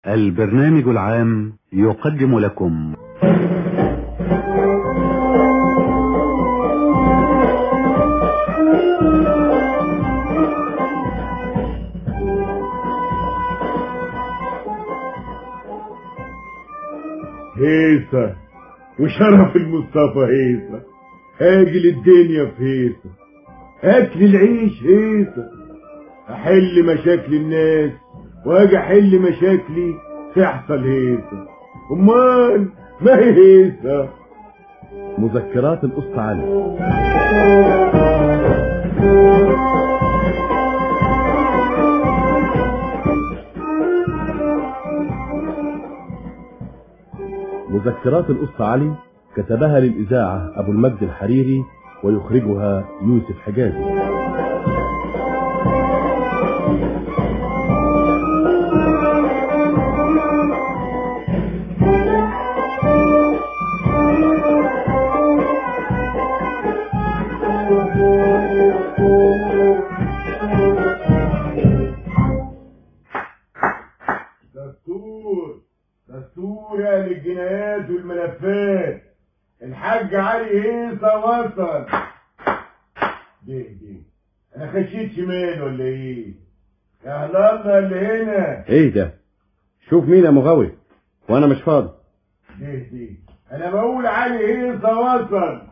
البرنامج العام يقدم لكم هيصة وشرف المصطفى هيصة اجل الدنيا في هيصة اكل العيش هيصة احل مشاكل الناس واجي احل مشاكلي تحصل هيصة امال ما هي هيصة مذكرات القسط علي مذكرات القسط علي كتبها للإذاعة أبو المجد الحريري ويخرجها يوسف حجازي دستور دستور يا للجنايات والملفات الحاج علي هيصة وصل دي دي انا خشيت شمال ولا ايه يا الله اللي هنا ايه ده شوف مين يا مغاوي وانا مش فاضي دي دي انا بقول علي هيصة وصل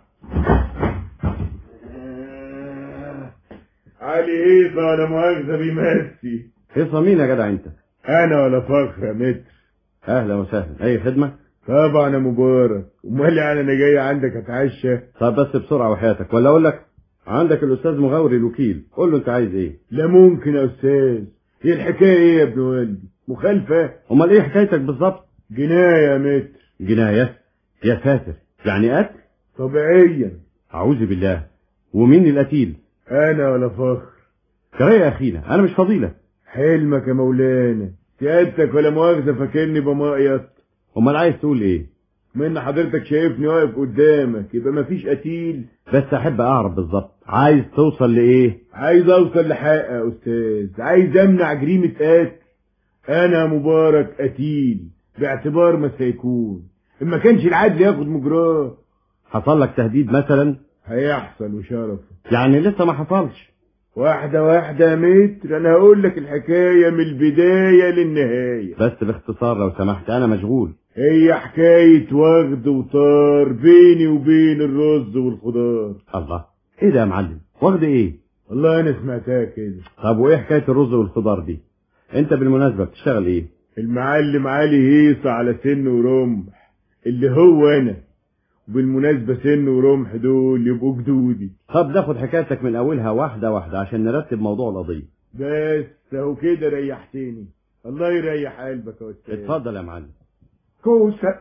آه، علي هيصة ولا مؤاخذة بيمسي هيصة مين يا جدع انت انا ولا فخر يا متر اهلا وسهلا اي خدمة طبعا يا مبارك امال يعني انا جاي عندك اتعشى طب بس بسرعة وحياتك ولا اقول لك عندك الاستاذ مغاوري الوكيل قول له انت عايز ايه لا ممكن يا استاذ هي الحكايه ايه يا ابن والدي مخالفه امال ايه حكايتك بالظبط جنايه يا متر جناية يا ساتر يعني قتل طبيعيا اعوذ بالله ومين القتيل انا ولا فخر كرايه يا اخينا انا مش فضيلة حلمك يا مولانا سيادتك ولا مؤاخذه فاكرني بمقيط امال عايز تقول ايه من حضرتك شايفني واقف قدامك يبقى مفيش قتيل بس احب اعرف بالظبط عايز توصل لايه عايز اوصل لحق يا استاذ عايز امنع جريمه قتل انا مبارك قتيل باعتبار ما سيكون ان ما كانش العدل ياخد مجراه حصل لك تهديد مثلا هيحصل وشرف يعني لسه ما حصلش واحدة واحدة يا متر انا هقول لك الحكاية من البداية للنهاية بس باختصار لو سمحت انا مشغول هي حكاية وغد وطار بيني وبين الرز والخضار الله ايه ده يا معلم واخد ايه والله انا سمعتها كده طب وايه حكايه الرز والخضار دي انت بالمناسبه بتشتغل ايه المعلم علي هيصة على سن ورمح اللي هو انا وبالمناسبة سن ورمح دول يبقوا جدودي طب ناخد حكايتك من اولها واحده واحده عشان نرتب موضوع القضيه بس اهو كده ريحتني الله يريح قلبك يا استاذ اتفضل يا معلم كوسة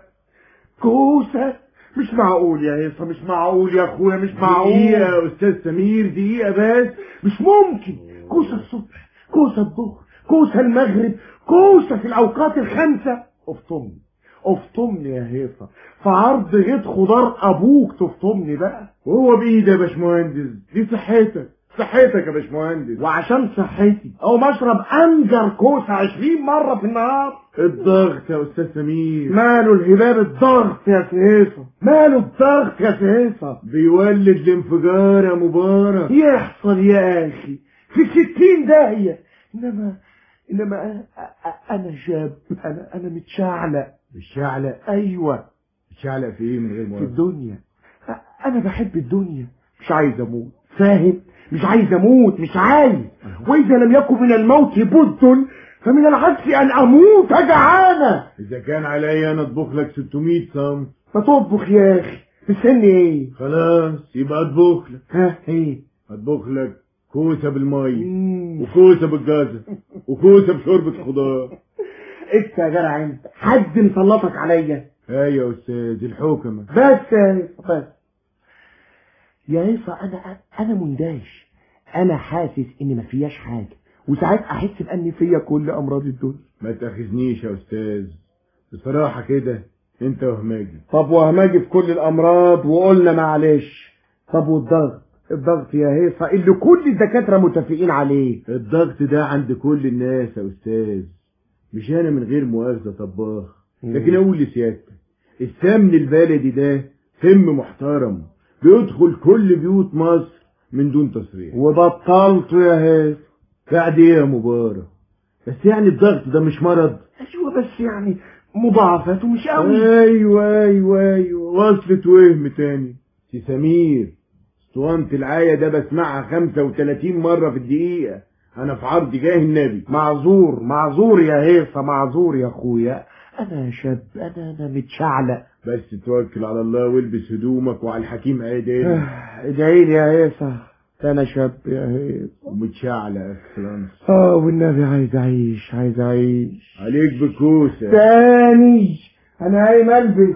كوسة مش معقول يا هيصة مش معقول يا اخويا مش معقول دقيقة يا استاذ سمير دقيقة بس مش ممكن كوسة الصبح كوسة الظهر كوسة المغرب كوسة في الأوقات الخمسة افطمني افطمني يا هيصة في عرض غيط خضار أبوك تفطمني بقى وهو بايدي يا باشمهندس دي صحتك صحتك يا باشمهندس وعشان صحتي أو مشرب أنجر كوسة عشرين مرة في النهار الضغط يا استاذ سمير ماله الهباب الضغط يا سهيصة ماله الضغط يا سهيصة بيولد الانفجار يا مبارك يحصل يا اخي في ستين داهية انما انما انا, أنا شاب انا انا متشعلق الشعلة ايوه الشعلة في ايه من غير في مؤاخذة الدنيا انا بحب الدنيا مش عايز اموت فاهم مش عايز اموت مش عايز واذا لم يكن من الموت بد فمن العكس ان اموت جعانه اذا كان عليا انا اطبخ لك 600 سم فتطبخ يا اخي بسن ايه خلاص يبقى اطبخ لك ها ايه اطبخ لك كوسة بالمية مم. وكوسة بالجزر وكوسة بشوربة خضار انت يا جدع انت حد مسلطك عليا ايوه يا استاذ الحكمة بس يا هيصة بس يا هيصة انا انا مندهش انا حاسس ان ما فياش حاجه وساعات احس بان فيا كل امراض الدنيا ما تاخذنيش يا استاذ بصراحة كده انت وهماجي طب وهماجي في كل الامراض وقلنا معلش طب والضغط الضغط يا هيصة اللي كل الدكاترة متفقين عليه الضغط ده عند كل الناس يا استاذ مش انا من غير مؤاخذة طباخ لكن اقول لسيادتك السمن البلدي ده سم محترم بيدخل كل بيوت مصر من دون تصريح وبطلته يا هيثم بعد ايه يا مبارك بس يعني الضغط ده مش مرض ايوه بس يعني مضاعفاته مش قوي ايوه ايوه ايوه وصلت وهم تاني سي سمير اسطوانة العاية ده بسمعها 35 مرة في الدقيقة انا في عرض جاه النبي معذور معذور يا هيثم معذور يا اخويا انا شاب انا انا متشعلق بس توكل على الله والبس هدومك وعلى الحكيم عادل ادعي لي يا هيثم ده انا شاب يا هيثم ومتشعلق اكسلانس اه والنبي عايز اعيش عايز اعيش عليك بكوسة تاني انا قايم البس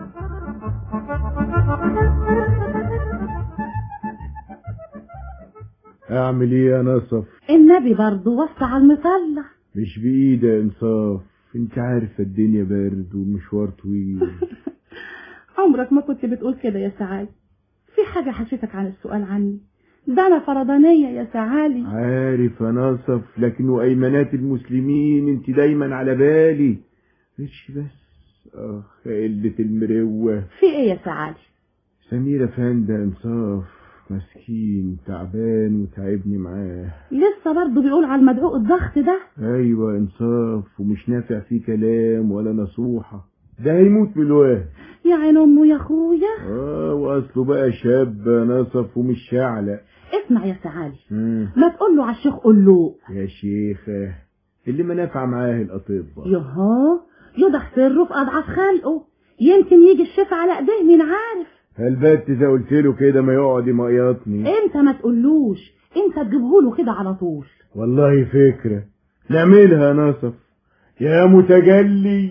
اعمل ايه يا نصف النبي برضه وصى على المطلع مش بايدي يا انصاف انت عارفة الدنيا برد والمشوار طويل عمرك ما كنت بتقول كده يا سعاد في حاجة حشيتك عن السؤال عني ده أنا فرضانية يا سعالي عارف يا نصف لكن وايمانات المسلمين انت دايما على بالي مش بس اخ قلة المروة في إيه يا سعالي سمير افندي انصاف مسكين تعبان وتعبني معاه لسه برضه بيقول على المدعوق الضغط ده ايوه انصاف ومش نافع فيه كلام ولا نصوحة ده هيموت من الوهم يا عين أمه يا أخويا اه واصله بقى شاب نصف ومش شعلق اسمع يا سعالي مم. ما تقول له على الشيخ قول له يا شيخة اللي ما نافع معاه الأطباء يهو يضح سره في أضعاف خلقه يمكن يجي الشفا على ايديه مين عارف هل بات إذا قلت له كده ما يقعد يميطني انت ما تقولوش انت تجيبهوله كده على طول والله فكرة نعملها يا نصف يا متجلي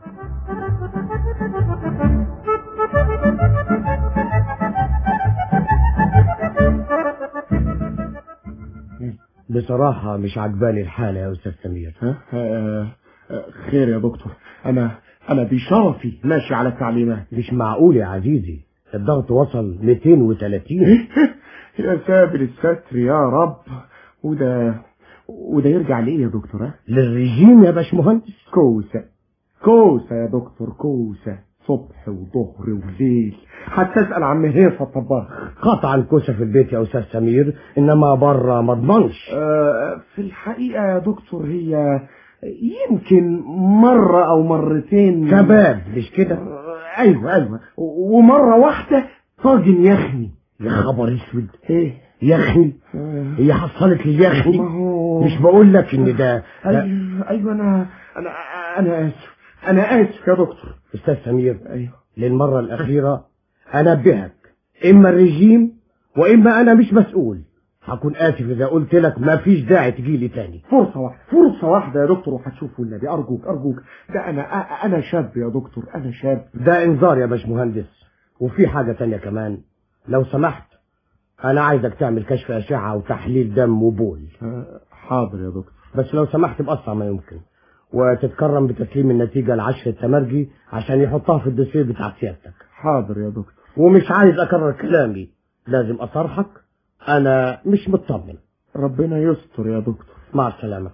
بصراحة مش عجباني الحالة يا أستاذ سمير ها؟ آه، آه، خير يا دكتور انا انا بشرفي ماشي على التعليمات مش معقول يا عزيزي الضغط وصل 230 يا سابر الستر يا رب وده وده يرجع ليه يا دكتور ها؟ للرجيم يا باشمهندس كوسة كوسة يا دكتور كوسة صبح وظهر وليل حتى اسأل عم هيفا الطباخ قطعا كوسة في البيت يا أستاذ سمير إنما بره ما اضمنش آه، في الحقيقة يا دكتور هي يمكن مرة أو مرتين كباب مش كده آه، أيوة أيوة و- ومرة واحدة طاجن يخني يا خبر اسود إيه يخني آه، هي حصلت لي يخني ما هو مش بقول لك ان ده ده- أيوة أيوة أنا أنا أنا آسف أنا آسف يا دكتور استاذ سمير أيوة للمرة الأخيرة أنبهك إما الرجيم وإما أنا مش مسؤول هكون آسف إذا قلت لك ما فيش داعي تجي لي تاني فرصة واحدة فرصة واحدة يا دكتور وهتشوف والنبي أرجوك أرجوك ده أنا أنا شاب يا دكتور أنا شاب ده إنذار يا باشمهندس وفي حاجة تانية كمان لو سمحت أنا عايزك تعمل كشف أشعة وتحليل دم وبول آه، حاضر يا دكتور بس لو سمحت بأسرع ما يمكن وتتكرم بتسليم النتيجة لعشر التمرجي عشان يحطها في الدوسيه بتاع سيادتك حاضر يا دكتور ومش عايز أكرر كلامي لازم أصرحك أنا مش مطمن ربنا يستر يا دكتور مع السلامة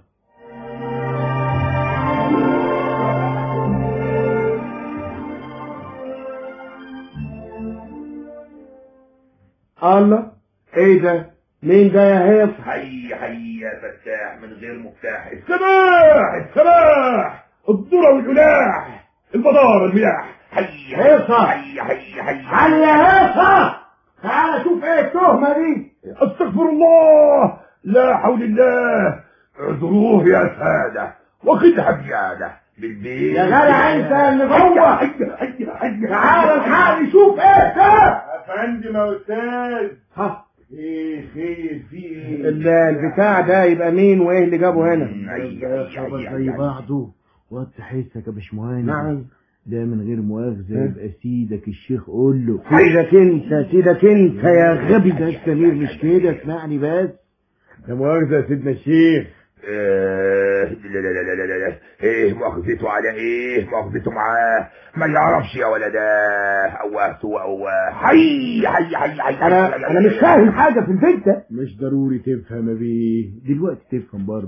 الله ايه ده مين ده يا هيف حي حي يا فتاح من غير مفتاح السماح السماح الذرة والقلاح البضارة الملاح حي هيصة. حي حي حي علي يا هيفا تعال شوف ايه التهمة دي استغفر الله لا حول الله اعذروه يا سادة وخدها بجادة بالبيت يا جدع انت اللي جوه. حي حي حي تعال الحقني شوف ايه ده افندم يا استاذ ها ايه خير في ايه ال- البتاع ده يبقى مين وايه اللي جابه هنا حي يا حي خبر حي زي حي بعضه وطي حسك يا باشمهندس نعم ده من غير مؤاخذة يبقى سيدك الشيخ قول له سيدك انت سيدك انت يا غبي ده السمير مش كده اسمعني بس ده مؤاخذة يا سيدنا الشيخ آه، لا لا لا لا لا لا ايه مؤاخذته على ايه مؤاخذته معاه ما يعرفش يا ولداه اوهته اوه حي حي حي حي انا انا مش فاهم حاجة في البيت ده مش ضروري تفهم يا بيه دلوقتي تفهم برضه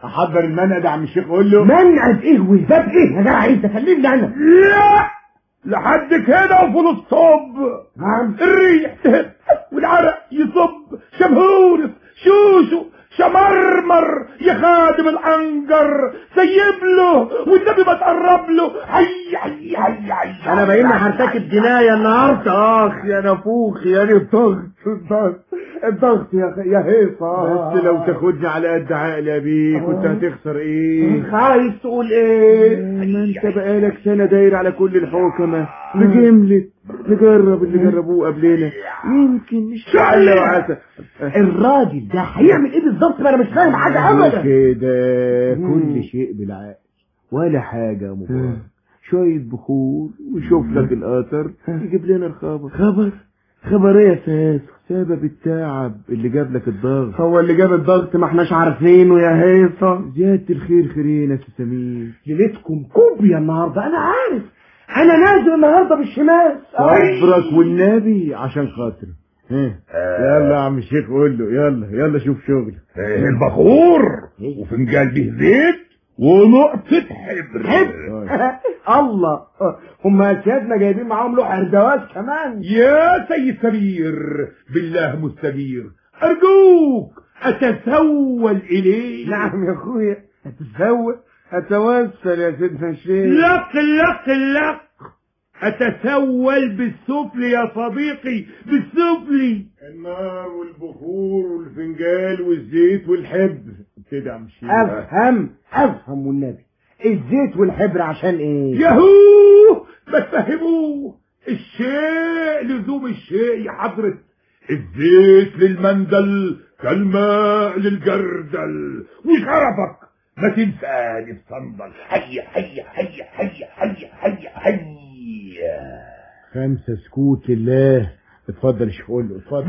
احضر المنقد يا عم الشيخ قول له منعد ايه وهباب ايه يا جدع انت كلمني انا لا لحد كده وفول الصب نعم الريح تهب والعرق يصب شمهورس شوشو شمرمر يا خادم العنجر سيب له والنبي ما تقرب له حي حي حي حي انا باين هرتكب جنايه النهارده اخ يا نافوخ يا الضغط الضغط الضغط يا خ- يا هيصه بس لو تاخدني على قد عقلي يا بيه كنت هتخسر ايه عايز تقول ايه ما انت بقالك سنة داير على كل الحكمة بجملة نجرب اللي جربوه قبلنا يمكن نشتغل لو عسى الراجل ده هيعمل ايه بالظبط ما انا مش فاهم حاجه ابدا كده كل شيء بالعقل ولا حاجة يا مبارك شوية بخور وشوف لك القطر يجيب لنا الخبر خبر خبر ايه يا ساس سبب التعب اللي جاب لك الضغط هو اللي جاب الضغط ما احناش عارفينه يا هيصه زيادة الخير خيرين يا سي سمير ليلتكم كوبيا النهارده انا عارف انا نازل النهارده بالشمال صبرك والنبي عشان خاطري ها يلا يا عم الشيخ قول له يلا يلا شوف شغل إيه البخور وفنجان به زيت ونقطة حبر الله هم سيادنا جايبين معاهم لوح اردواس كمان يا سيد سمير بالله مستجير أرجوك أتسول إليه نعم يا اخويا هتتزوق هتوسل يا سيدنا الشيخ لق لق لق أتسول بالسفل يا صديقي بالسفل النار والبخور والفنجال والزيت والحبر كده يا عم الشيخ افهم افهم والنبي الزيت والحبر عشان ايه يهو ما تفهموه الشيء لزوم الشيء يا حضرة الزيت للمندل كالماء للجردل وشرفك ما تنساني بصندل حي حي حي حي حي حي حي خمسة سكوت لله اتفضل يا شيخ قول له اتفضل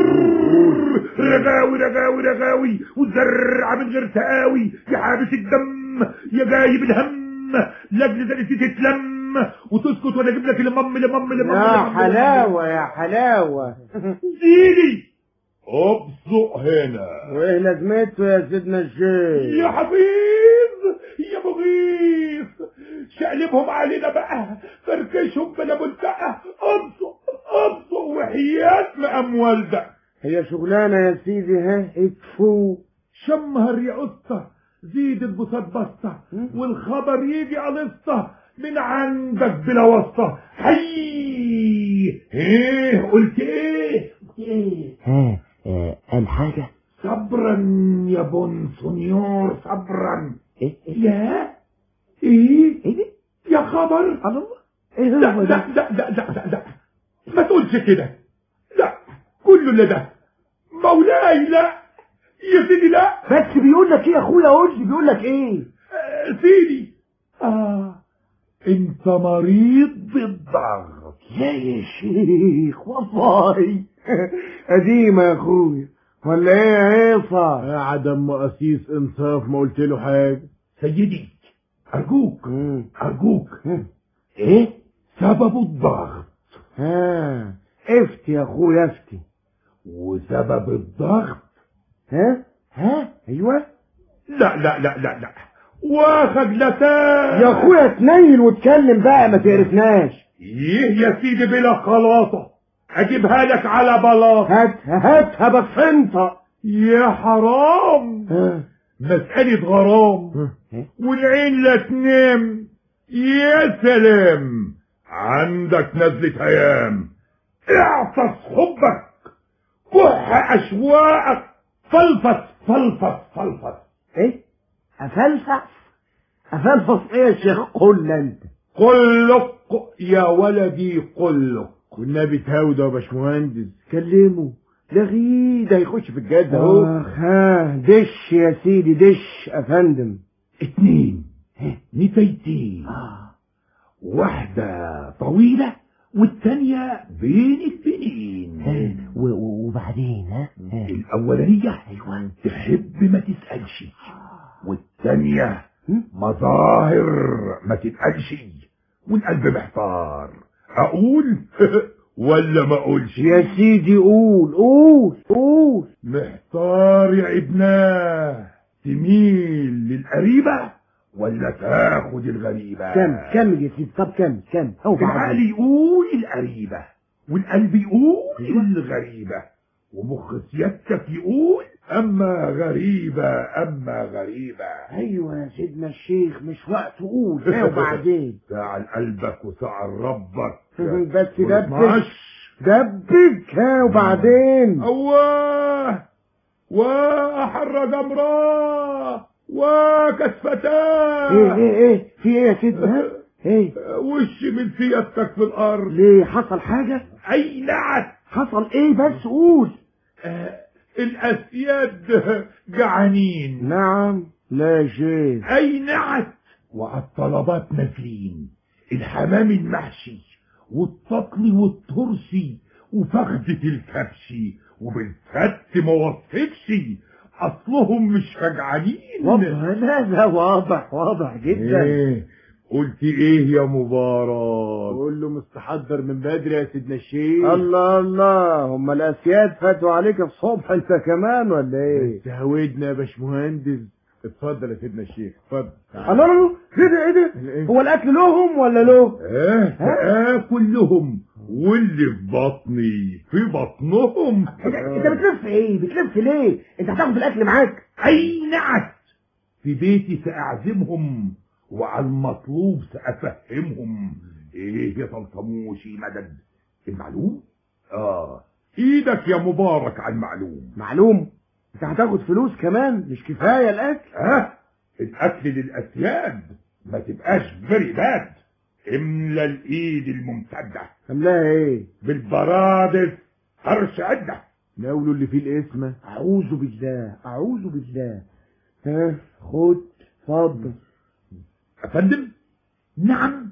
رغاوي رغاوي رغاوي وزرع من غير تقاوي يا حابس الدم يا جايب الهم لاجل زنتي تتلم وتسكت وانا اجيب لك المم لمم لمم يا لمم- حلاوة يا حلاوة زيني ابصق هنا وايه لازمته يا سيدنا الشيخ يا حفيظ يا مغيث شقلبهم علينا بقى فركشهم بلا ملتقى ابصق ابصق وحياة مقام والدك هي شغلانة يا سيدي ها اكفو شمهر يا قصة زيد البساط بسطة والخبر يجي قلصة من عندك بلا واسطة حي ايه قلت ايه قلت ايه ها قال حاجة صبرا يا بونسونيور صبرا ايه يا ايه ايه ده يا خبر الله ايه لا هو لا ده لا لا لا لا لا ما تقولش كده لا كله اللي ده مولاي لا يا سيدي لا بس بيقول لك ايه يا اخويا قول لي بيقول لك ايه آه، سيدي اه انت مريض بالضغط لا يا شيخ والله قديمة يا اخويا ولا ايه يا هيصة قاعد ام قسيس انصاف ما قلت له حاجة سيدي ارجوك مم. ارجوك ايه سبب الضغط ها افتي يا اخويا افتي وسبب الضغط ها ها ايوه لا لا لا لا لا وخجلتان يا اخويا تنيل واتكلم بقى ما تقرفناش ايه يا سيدي بلا خلاصة اجيبها لك على بلاط هات هاتها بس انت يا حرام ها مسألة غرام والعين لا تنام يا سلام عندك نزلة هيام اعطس حبك كح اشواقك فلفص فلفص فلفص ايه افلفص افلفص ايه يا شيخ قول انت قلق يا ولدي قلق والنبي تهاوده يا باشمهندس كلمه لغيه ده هيخش في الجد اهو اخ ها دش يا سيدي دش افندم اتنين نتيتين واحدة طويلة والتانية بين البنين وبعدين ها الأولانية أيوة تحب ما تسألش والتانية مظاهر ما تتقالش والقلب محتار أقول ولا ما أقولش يا سيدي قول قول قول محتار يا ابناه تميل للقريبة ولا تاخد الغريبة كم كم يا سيدي طب كم كم هو العقل يقول القريبة والقلب يقول الغريبة ومخ سيادتك يقول أما غريبة أما غريبة ايوه يا سيدنا الشيخ مش وقت قول ايه وبعدين ساعة قلبك وساعة ربك بس دبك ماش دبك ها وبعدين أواه وأحر جمراه وكسفتاه ايه ايه ايه في ايه يا سيدنا ها؟ ايه وش من سيادتك في الأرض ليه حصل حاجة أي نعت حصل ايه بس قول آه، الأسياد جعانين نعم لا شيء أي نعت وعالطلبات نازلين الحمام المحشي والططل والترسي وفخدة الكبشي وبالفت ما وصفتش أصلهم مش فجعانين واضح لا لا واضح واضح جدا إيه قلت إيه يا مبارك قول له مستحضر من بدري يا سيدنا الشيخ الله الله هم الاسياد فاتوا عليك الصبح انت كمان ولا ايه تهودنا يا باشمهندس اتفضل يا سيدنا الشيخ اتفضل الله الله ايه ده ايه ده هو الاكل لهم ولا له إيه آكل لهم واللي في بطني في بطنهم انت بتلف ايه بتلف ليه انت هتاخد الاكل معاك أي نعت في بيتي سأعزمهم وعلى المطلوب سأفهمهم إيه يا طلطموشي مدد المعلوم؟ آه إيدك يا مبارك على المعلوم معلوم انت هتاخد فلوس كمان مش كفايه الاكل ها الأكل للأسياد ما تبقاش فيري باد املى الإيد الممتدة عاملاها ايه بالبرادس هرش عدة ناولوا اللي فيه الاسم اعوذ بالله اعوذ بالله ها خد اتفضل أفندم نعم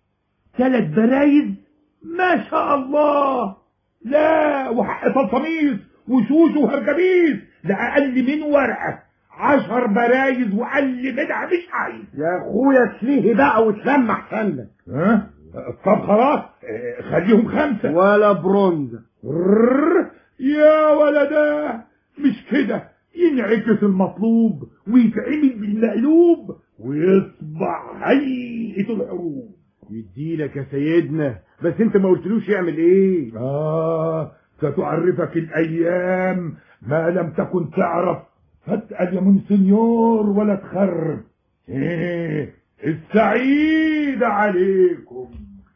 ثلاث برايز ما شاء الله لا وحق طلطميس وشوش وهرجبيس ده أقل من ورقة عشر برايز وأقل منها مش عايز يا اخويا تليه بقى وتلمح سنك ها طب خلاص اه، خليهم خمسة ولا برونزة ررر، يا ولدا مش كده ينعكس المطلوب ويتعمل بالمقلوب ويصبح هيئة الحروب يديلك يا سيدنا بس انت ما قلتلوش يعمل ايه آه ستعرفك الأيام ما لم تكن تعرف فاسأل يا منسنيور ولا تخرب إيه السعيد عليكم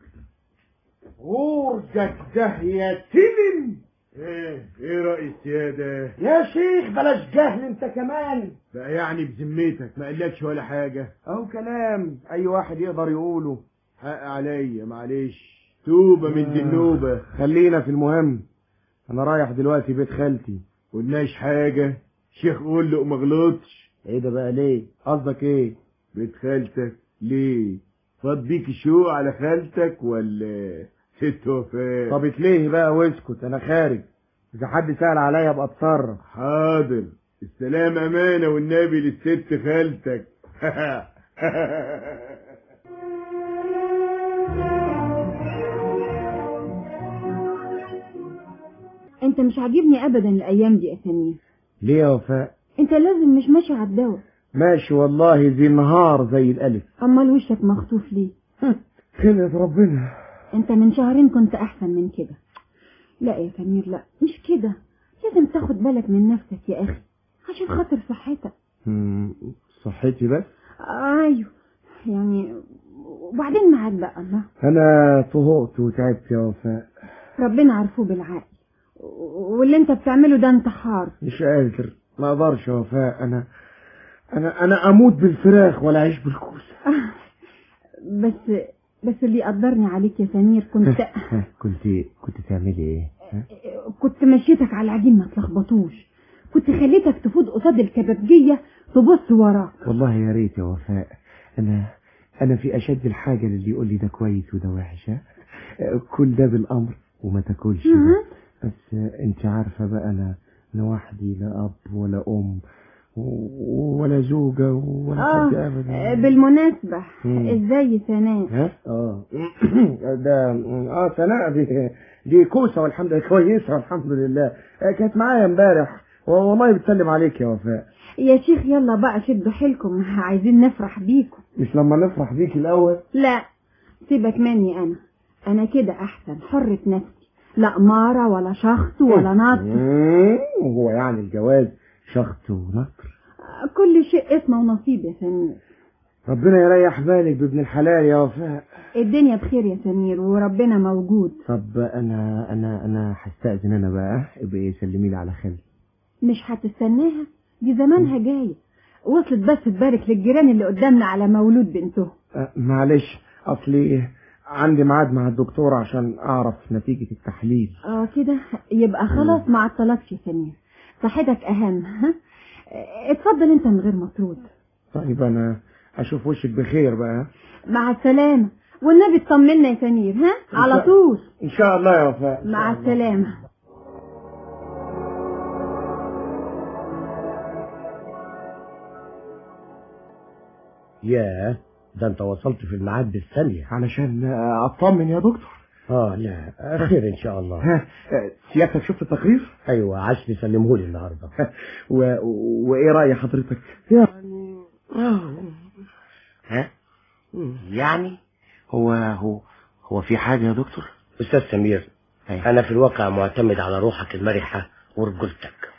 غورجك ده يا تلم ايه ايه رأي السيادة يا شيخ بلاش جهل انت كمان بقى يعني بذمتك ما قالكش ولا حاجة اهو كلام اي واحد يقدر يقوله حق عليا معلش توبة من دنوبة خلينا في المهم انا رايح دلوقتي بيت خالتي قلناش حاجة شيخ قول له ما غلطش ايه ده بقى ليه قصدك ايه بيت خالتك ليه فاض بيك شو على خالتك ولا ست وفاء طب اتليه بقى واسكت انا خارج اذا حد سأل عليا ابقى اتصرف حاضر السلام امانة والنبي للست خالتك انت مش عاجبني ابدا الايام دي يا سمير ليه يا وفاء انت لازم مش ماشي على الدواء ماشي والله زي النهار زي الالف امال وشك مخطوف ليه خلقة ربنا انت من شهرين كنت احسن من كده لا يا سمير لا مش كده لازم تاخد بالك من نفسك يا اخي عشان خاطر صحتك مم، صحتي بس ايوه يعني وبعدين معاك بقى الله انا طهقت وتعبت يا وفاء ربنا عارفه بالعقل واللي انت بتعمله ده انتحار مش قادر ما اقدرش يا وفاء انا انا انا اموت بالفراخ ولا اعيش بالكوسه بس بس اللي يقدرني عليك يا سمير كنت كنت كنت تعملي ايه ها؟ كنت مشيتك على العجين ما تلخبطوش كنت خليتك تفوت قصاد الكبابجية تبص وراك والله يا ريت يا وفاء انا انا في اشد الحاجه للي يقول لي ده كويس وده وحش ها؟ كل ده بالامر وما تاكلش ده. بس انت عارفه بقى انا انا وحدي لا اب ولا ام و- ولا زوجه ولا حد اه ابدا بالمناسبة مم. ازاي يا سناء ها اه ده اه سناء دي دي كوسه والحمد لله كويسه والحمد لله آه، كانت معايا امبارح والله بتسلم عليك يا وفاء يا شيخ يلا بقى شدوا حيلكم عايزين نفرح بيكم مش لما نفرح بيك الأول لا سيبك مني انا انا كده احسن حرة نفسي لا مارة ولا شخص ولا نط مم، وهو يعني الجواز شخط ونطر كل شيء اسمه ونصيب يا سمير ربنا يريح بالك بابن الحلال يا وفاء الدنيا بخير يا سمير وربنا موجود طب انا انا انا هستأذن انا بقى ابقي سلمي لي على خالي مش هتستناها دي زمانها جاية وصلت بس تبارك للجيران اللي قدامنا على مولود بنتهم أه معلش اصلي عندي ميعاد مع الدكتور عشان اعرف نتيجة التحليل اه كده يبقى خلاص ما عطلكش يا سمير صحتك اهم ها اتفضل انت من غير مطرود طيب انا اشوف وشك بخير بقى مع السلامة والنبي اطمنا يا سمير ها على شاء- طول ان شاء الله يا وفاء إن مع شاء الله. السلامة ياه ده انت وصلت في الميعاد بالثانية علشان آه، اطمن يا دكتور اه لا خير ان شاء الله ها آه، سيادتك شفت التقرير ايوه عشري سلمهولي النهارده و... وايه رأي حضرتك يعني ها يعني هو هو هو في حاجة يا دكتور استاذ سمير أيوة. انا في الواقع معتمد على روحك المرحة ورجولتك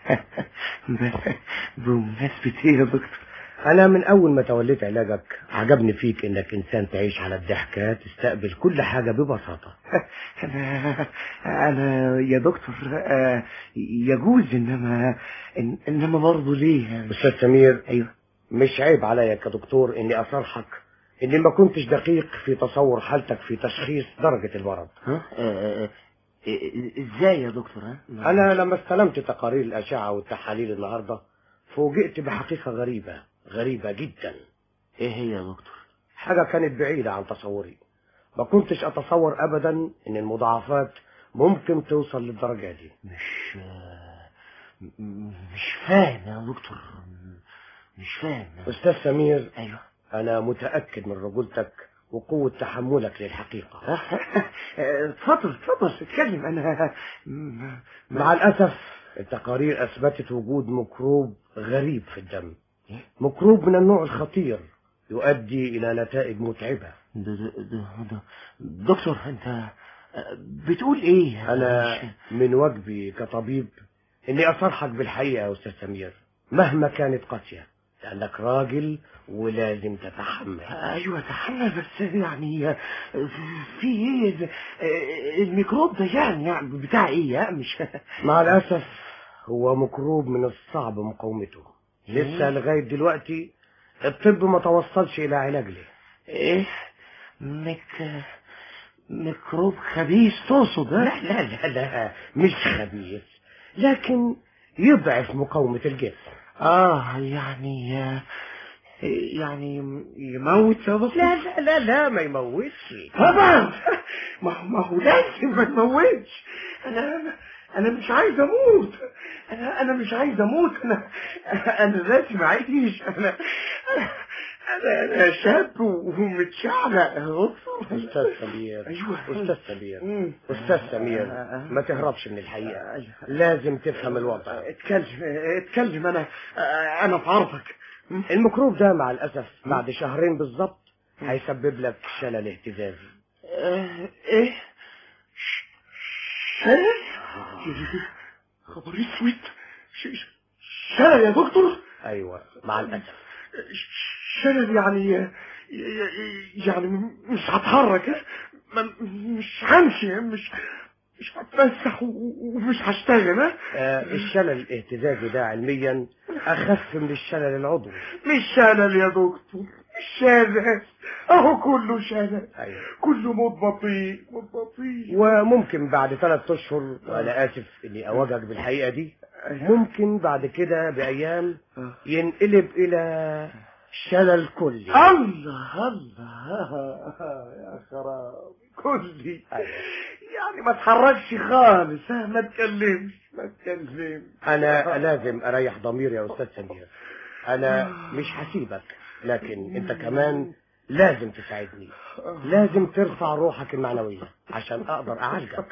بمناسبة ايه يا دكتور انا من اول ما توليت علاجك عجبني فيك انك انسان تعيش على الضحكة تستقبل كل حاجة ببساطة انا انا يا دكتور آه، يجوز انما إن- انما برضه ليه استاذ سمير ايوه مش عيب عليا كدكتور اني اصرحك اني ما كنتش دقيق في تصور حالتك في تشخيص درجة المرض ها آه، آه، آه، ازاي يا دكتور ها انا لما استلمت تقارير الاشعة والتحاليل النهاردة فوجئت بحقيقة غريبة غريبة جدا ايه هي يا دكتور حاجة كانت بعيدة عن تصوري ما كنتش اتصور ابدا ان المضاعفات ممكن توصل للدرجة دي مش آه، م- مش فاهم يا دكتور مش فاهم استاذ سمير ايوه انا متأكد من رجولتك وقوة تحملك للحقيقة آه، اتفضل اتفضل اتكلم انا م- مع الأسف التقارير أثبتت وجود ميكروب غريب في الدم ميكروب من النوع الخطير يؤدي إلى نتائج متعبة ده ده ده ده دكتور انت آه، بتقول ايه أنا مش- من واجبي كطبيب إني أصرحك بالحقيقة يا أستاذ سمير مهما كانت قاسية لأنك راجل ولازم تتحمل ايوه تحمل بس يعني آه، في ايه آه، الميكروب ده يعني يعني بتاع ايه يعني مش مع الأسف هو ميكروب من الصعب مقاومته لسه لغاية دلوقتي الطب ما توصلش إلى علاج له ايه ميك ميكروب خبيث تقصد ها؟ لا لا لا لا مش خبيث لكن يضعف مقاومة الجسم اه يعني آه، يعني يموت يا دكتور لا لا لا لا ما يموتش طبعا ما هو ما هو لازم ما تموتش انا انا انا مش عايز اموت انا انا مش عايز اموت انا انا لازم اعيش انا انا انا شاب ومتشعلق يا دكتور أستاذ سمير ايوه أستاذ سمير مم. أستاذ سمير ما تهربش من الحقيقة لازم تفهم الوضع اتكلم اتكلم انا انا في عرضك الميكروب ده مع الأسف بعد شهرين بالظبط هيسبب لك شلل اهتزازي آه، ايه ش- شلل خبر اسود ش- ش- شلل يا دكتور أيوة مع الأسف ش- شلل يعني يعني مش هتحرك ها؟ ما- مش همشي مش مش هتفسح و- ومش هشتغل ها آه الشلل الاهتزازي ده علميا أخف من الشلل العضوي مش شلل يا دكتور مش شلل اهو كله شلل أيوة كله موت بطيء موت بطيء وممكن بعد ثلاث اشهر وانا اسف اني اواجهك بالحقيقه دي ممكن بعد كده بايام ينقلب الى شلل كلي الله الله يا خراب كلي أيوة. يعني ما تحركش خالص ها ما تكلمش ما تكلمش انا لازم اريح ضميري يا استاذ سمير انا مش هسيبك لكن انت كمان لازم تساعدني لازم ترفع روحك المعنويه عشان اقدر اعالجك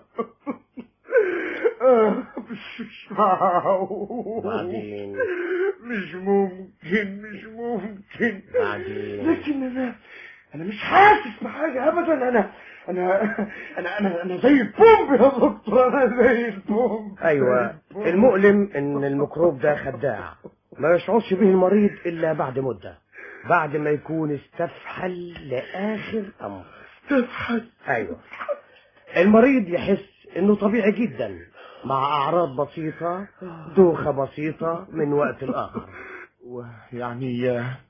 آه، مش مش معقول بعدين مش ممكن مش ممكن بعدين لكن انا انا مش حاسس بحاجه ابدا انا انا انا انا انا زي البومب يا دكتور انا زي البومب ايوه المؤلم ان الميكروب ده خداع ما يشعرش به المريض الا بعد مده بعد ما يكون استفحل لاخر امر تفحل ايوه المريض يحس انه طبيعي جدا مع اعراض بسيطه دوخه بسيطه من وقت لاخر ويعني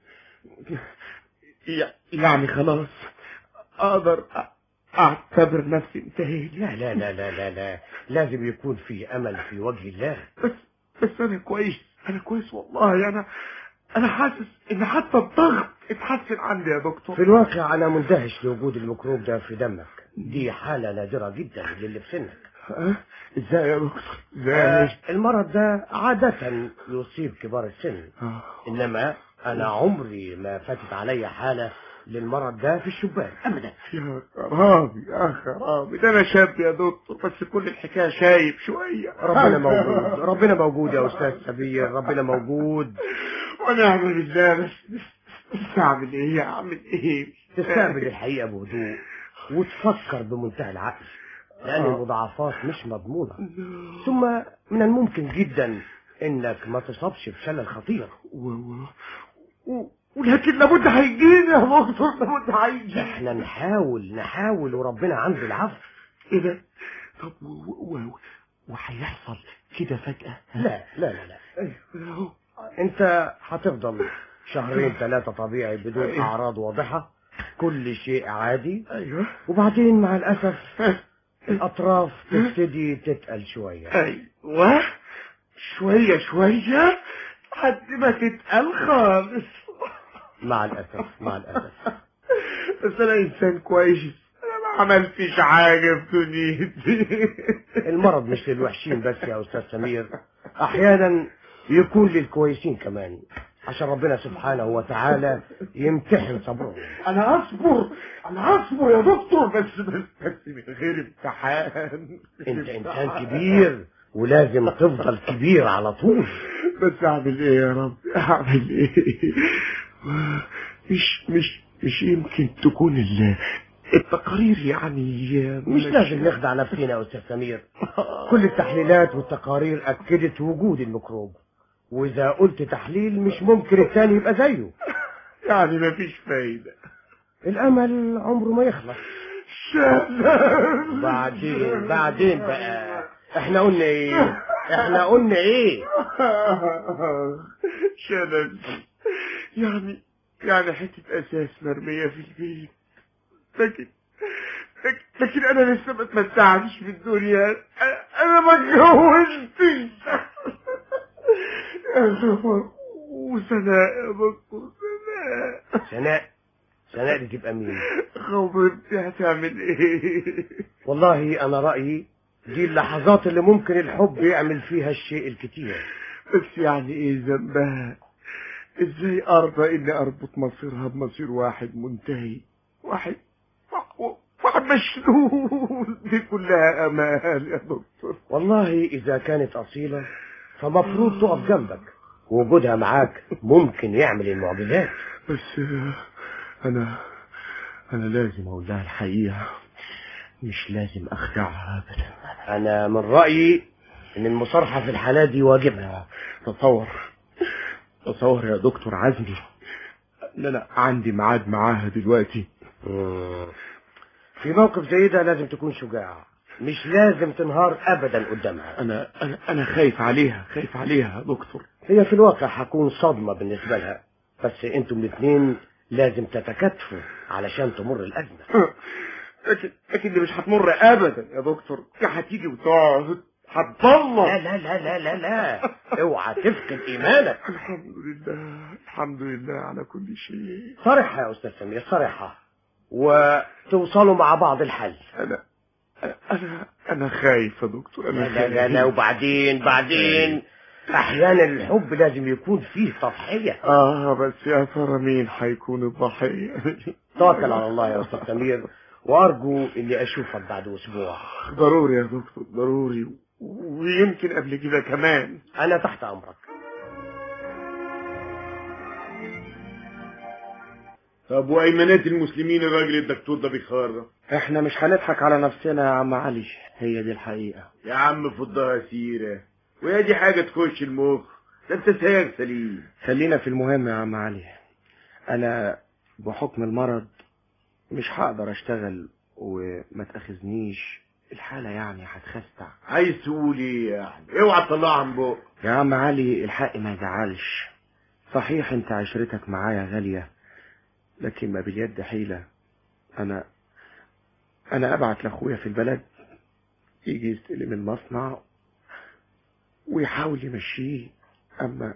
يا- يعني خلاص اقدر أ- اعتبر نفسي انتهيت لا لا لا لا لا لا لازم يكون في امل في وجه الله بس بس انا كويس انا كويس والله انا انا حاسس ان حتى الضغط اتحسن عندي يا دكتور في الواقع انا مندهش لوجود الميكروب ده في دمك دي حاله نادره جدا للي في سنك أه؟ ازاي يا دكتور ازاي المرض ده عادة يصيب كبار السن آه. إنما أنا عمري ما فاتت علي حالة للمرض ده في الشبان أبدا يا خرابي يا خرابي ده انا شاب يا دكتور بس كل الحكايه شايب شويه ربنا موجود ربنا موجود يا أستاذ سبير ربنا موجود ونعم بالله بس بس بس اعمل ايه اعمل ايه تستقبل الحقيقة بهدوء وتفكر بمنتهى العقل لأن المضاعفات مش مضمونة ثم من الممكن جدا إنك ما تصابش بشلل خطير و... و... و... ولكن لابد هيجيني يا دكتور لابد هيجي احنا نحاول نحاول وربنا عنده العفو ايه ده طب و... و... و... وهيحصل كده فجأة لا لا لا لا أهو. انت هتفضل شهرين ثلاثة طبيعي بدون اعراض واضحة كل شيء عادي ايوه وبعدين مع الاسف الاطراف تبتدي تتقل شوية ايوه شوية شوية لحد ما تتقل خالص مع الاسف مع الاسف بس انا انسان كويس انا ما عملتش حاجة في دنيتي المرض مش للوحشين بس يا استاذ سمير احيانا يكون للكويسين كمان عشان ربنا سبحانه وتعالى يمتحن صبرهم انا اصبر انا اصبر يا دكتور بس بس, بس من غير امتحان انت انسان كبير ولازم تفضل كبير على طول بس اعمل ايه يا رب اعمل ايه مش مش مش يمكن تكون ال- التقارير يعني مش لازم نخدع نفسنا يا استاذ سمير كل التحليلات والتقارير اكدت وجود الميكروب واذا قلت تحليل مش ممكن التاني يبقى زيه يعني مفيش فايدة الامل عمره ما يخلص سلام بعدين بعدين بقى احنا قلنا ايه احنا قلنا ايه شلل يعني يعني حتة أساس مرمية في البيت لكن لكن, لكن أنا لسه ما اتمتعتش في الدنيا أنا- أنا ما اتجوزتش يا خبر وسناء يا دكتور سناء سناء سناء دي تبقى مين خبرتي هتعمل ايه والله انا رايي دي اللحظات اللي ممكن الحب يعمل فيها الشيء الكتير بس يعني ايه ذنبها ازاي ارضى اني اربط مصيرها بمصير واحد منتهي واحد واحد مشلول دي كلها امال يا دكتور والله اذا كانت اصيله فمفروض تقف جنبك وجودها معاك ممكن يعمل المعجزات بس آه، انا انا لازم اقول لها الحقيقه مش لازم اخدعها ابدا انا من رايي ان المصارحه في الحالات دي واجبها تصور تصور يا دكتور عزمي ان انا عندي ميعاد معاها دلوقتي مم. في موقف زي ده لازم تكون شجاع مش لازم تنهار ابدا قدامها انا انا انا خايف عليها خايف عليها يا دكتور هي في الواقع هتكون صدمه بالنسبه لها بس انتم الاثنين لازم تتكاتفوا علشان تمر الازمه لكن لكن دي مش هتمر ابدا يا دكتور دي هتيجي وتقعد هتضلم لا لا لا لا لا لا اوعى تفقد ايمانك الحمد لله الحمد لله على كل شيء صرحها يا استاذ سمير صرحها وتوصلوا مع بعض الحل انا انا انا خايف يا دكتور انا لا لا لا, لا خايف. وبعدين بعدين احيانا الحب لازم يكون فيه تضحيه اه بس يا ترى مين هيكون الضحيه توكل على الله يا استاذ سمير وارجو اني اشوفك بعد اسبوع ضروري يا دكتور ضروري ويمكن قبل كده كمان انا تحت امرك طب وايمانات المسلمين الراجل الدكتور ده بيخرف احنا مش هنضحك على نفسنا يا عم علي هي دي الحقيقة يا عم فضها سيرة وهي دي حاجة تخش المخ ده انت سايق سليم خلينا في المهم يا عم علي انا بحكم المرض مش هقدر اشتغل وما تاخذنيش الحالة يعني هتخستع عايز تقول ايه يعني اوعى تطلعها من بق يا عم علي الحق ما يزعلش صحيح انت عشرتك معايا غالية لكن ما باليد حيلة انا انا ابعت لاخويا في البلد يجي يستلم المصنع ويحاول يمشيه اما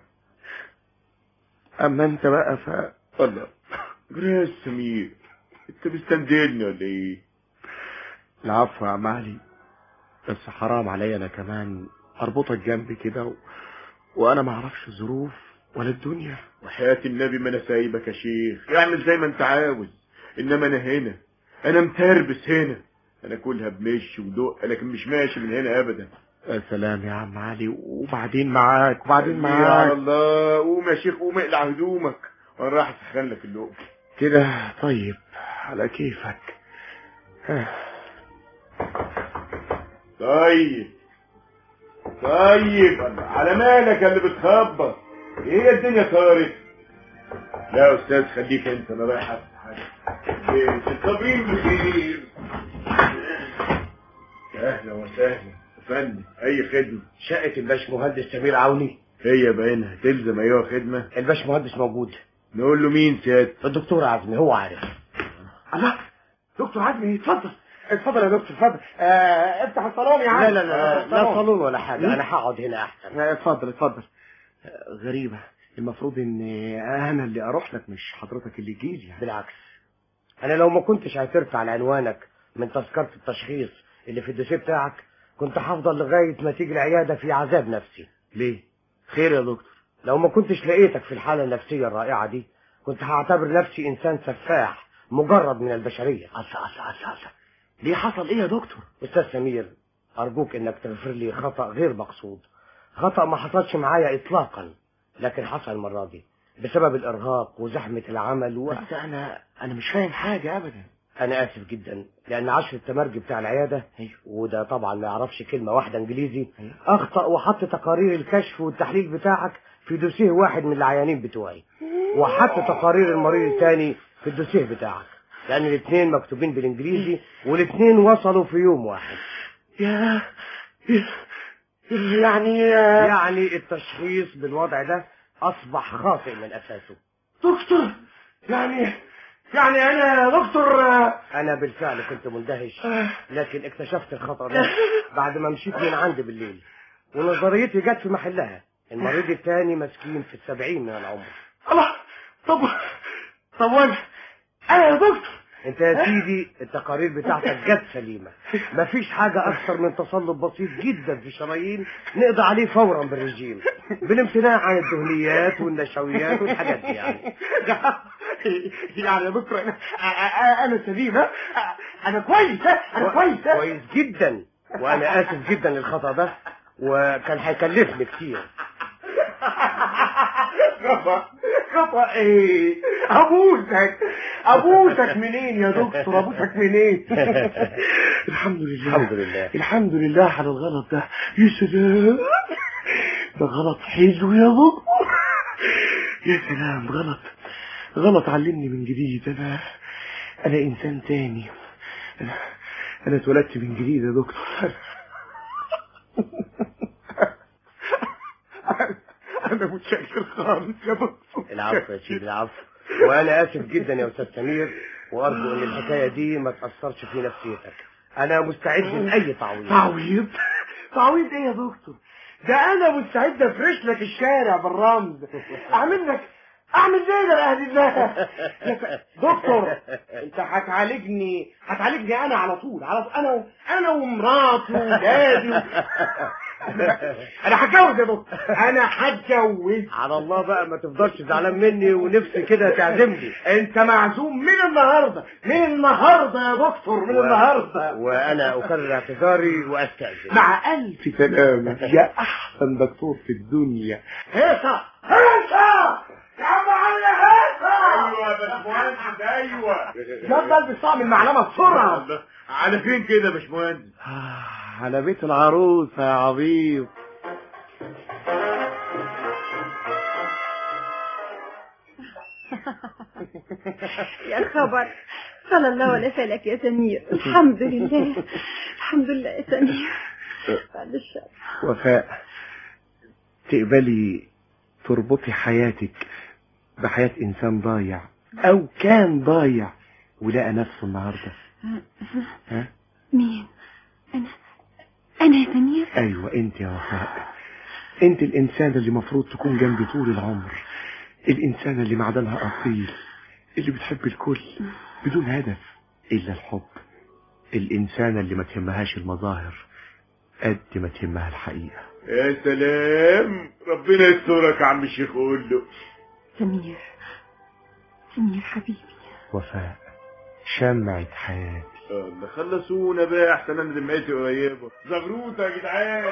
اما انت بقى ف الله جراس سمير انت مستندلني ولا ايه العفو يا عم علي بس حرام عليا انا كمان اربطك جنبي كده و... وانا ما اعرفش الظروف ولا الدنيا وحياة النبي ما انا سايبك يا شيخ اعمل زي ما انت عاوز انما انا هنا انا متربس هنا انا كلها بمشي ودق لكن مش ماشي من هنا ابدا يا سلام يا عم علي وبعدين معاك وبعدين يا معاك الله قوم يا شيخ قوم اقلع هدومك وانا رايح اسخن لك اللقمه كده طيب على كيفك طيب طيب على مالك يا اللي بتخبط ايه الدنيا طارت لا يا استاذ خليك انت انا رايح افتح حاجه إيه، الطبيب بخير اهلا وسهلا يا فندم اي خدمه شقة الباش مهندس سمير عوني هي باينها تلزم ايها خدمه الباش مهندس موجود نقول له مين سيادة الدكتور عزمي هو عارف الله دكتور عزمي اتفضل اتفضل يا دكتور اتفضل آه افتح الصالون يا عم لا لا لا آه، لا صالون ولا حاجة انا هقعد هنا احسن آه، اتفضل اتفضل غريبة المفروض ان انا اللي اروح لك مش حضرتك اللي تجيلي يعني. بالعكس انا لو ما كنتش هترفع عن عنوانك من تذكرة التشخيص اللي في الدوسيه بتاعك كنت هفضل لغاية ما تيجي العيادة في عذاب نفسي ليه خير يا دكتور لو ما كنتش لقيتك في الحالة النفسية الرائعة دي كنت هعتبر نفسي انسان سفاح مجرد من البشرية أسا أسا أسا أسا ليه حصل ايه يا دكتور استاذ سمير ارجوك انك تغفر لي خطأ غير مقصود خطأ ما حصلش معايا اطلاقا لكن حصل المرة دي بسبب الارهاق وزحمة العمل و... بس انا انا مش فاهم حاجة ابدا انا اسف جدا لان عشر التمرجي بتاع العيادة وده طبعا ما يعرفش كلمة واحدة انجليزي اخطأ وحط تقارير الكشف والتحليل بتاعك في دوسيه واحد من العيانين بتوعي وحط تقارير المريض الثاني في الدوسيه بتاعك لان الاثنين مكتوبين بالانجليزي والاثنين وصلوا في يوم واحد يا يعني يعني التشخيص بالوضع ده اصبح خاطئ من اساسه دكتور يعني يعني انا يا دكتور آه، انا بالفعل كنت مندهش لكن اكتشفت الخطأ ده بعد ما مشيت من عندي بالليل ونظريتي جت في محلها المريض الثاني مسكين في السبعين من العمر الله طب طب وانا انا يا دكتور انت يا سيدي التقارير بتاعتك جت سليمة مفيش حاجة اكثر من تصلب بسيط جدا في الشرايين نقضي عليه فورا بالرجيم بالامتناع عن الدهنيات والنشويات والحاجات دي يعني يعني يا دكتور انا انا أنا سليم ها؟ انا كويس ها؟ انا كويس ها؟ كويس جدا وانا اسف جدا للخطأ ده وكان هيكلفني كتير خطأ خطأ ايه ابوسك ابوسك منين يا دكتور ابوسك منين الحمد لله الحمد لله الحمد لله على الغلط ده يا سلام ده غلط حلو يا دكتور يا سلام غلط غلط علمني من جديد انا انا انسان تاني انا انا اتولدت من جديد يا دكتور انا متشكر خالص يا دكتور العفو يا سيدي العفو وانا اسف جدا يا استاذ سمير وارجو ان الحكايه دي ما تاثرش في نفسيتك انا مستعد لاي تعويض تعويض تعويض ايه يا دكتور ده انا مستعد افرش لك الشارع بالرمز اعمل لك اعمل زي لاهل الله دكتور انت هتعالجني هتعالجني انا على طول على طول. انا انا ومراتي وولادي و... انا هتجوز يا دكتور انا هتجوز على الله بقى ما تفضلش زعلان مني ونفسي كده تعزمني انت معزوم من النهارده من النهارده يا دكتور من النهارده وانا اكرر اعتذاري واستاذن مع الف سلامه يا احسن دكتور في الدنيا هيصه هيصه يا عم علي هيصه ايوه يا باشمهندس ايوه يلا البس طعم المعلمه بسرعه على فين كده يا باشمهندس على بيت العروسة يا عبيط يا خبر صلى الله ولا فلك يا سمير الحمد لله الحمد لله يا سمير بعد الشر وفاء تقبلي تربطي حياتك بحياة إنسان ضايع أو كان ضايع ولقى نفسه النهاردة ها؟ مين انا انا يا سمير أيوة أنت يا وفاء أنت الإنسانة اللي مفروض تكون جنبي طول العمر الإنسانة اللي معدنها أصيل اللي بتحب الكل بدون هدف إلا الحب الإنسانة اللي ما تهمهاش المظاهر قد ما تهمها الحقيقة يا سلام ربنا يسترك يا عم الشيخ قول له سمير سمير حبيبي وفاء شمعة حياتي الله خلصونا بقى احسن انا دمعتي قريبه زغروطه يا جدعان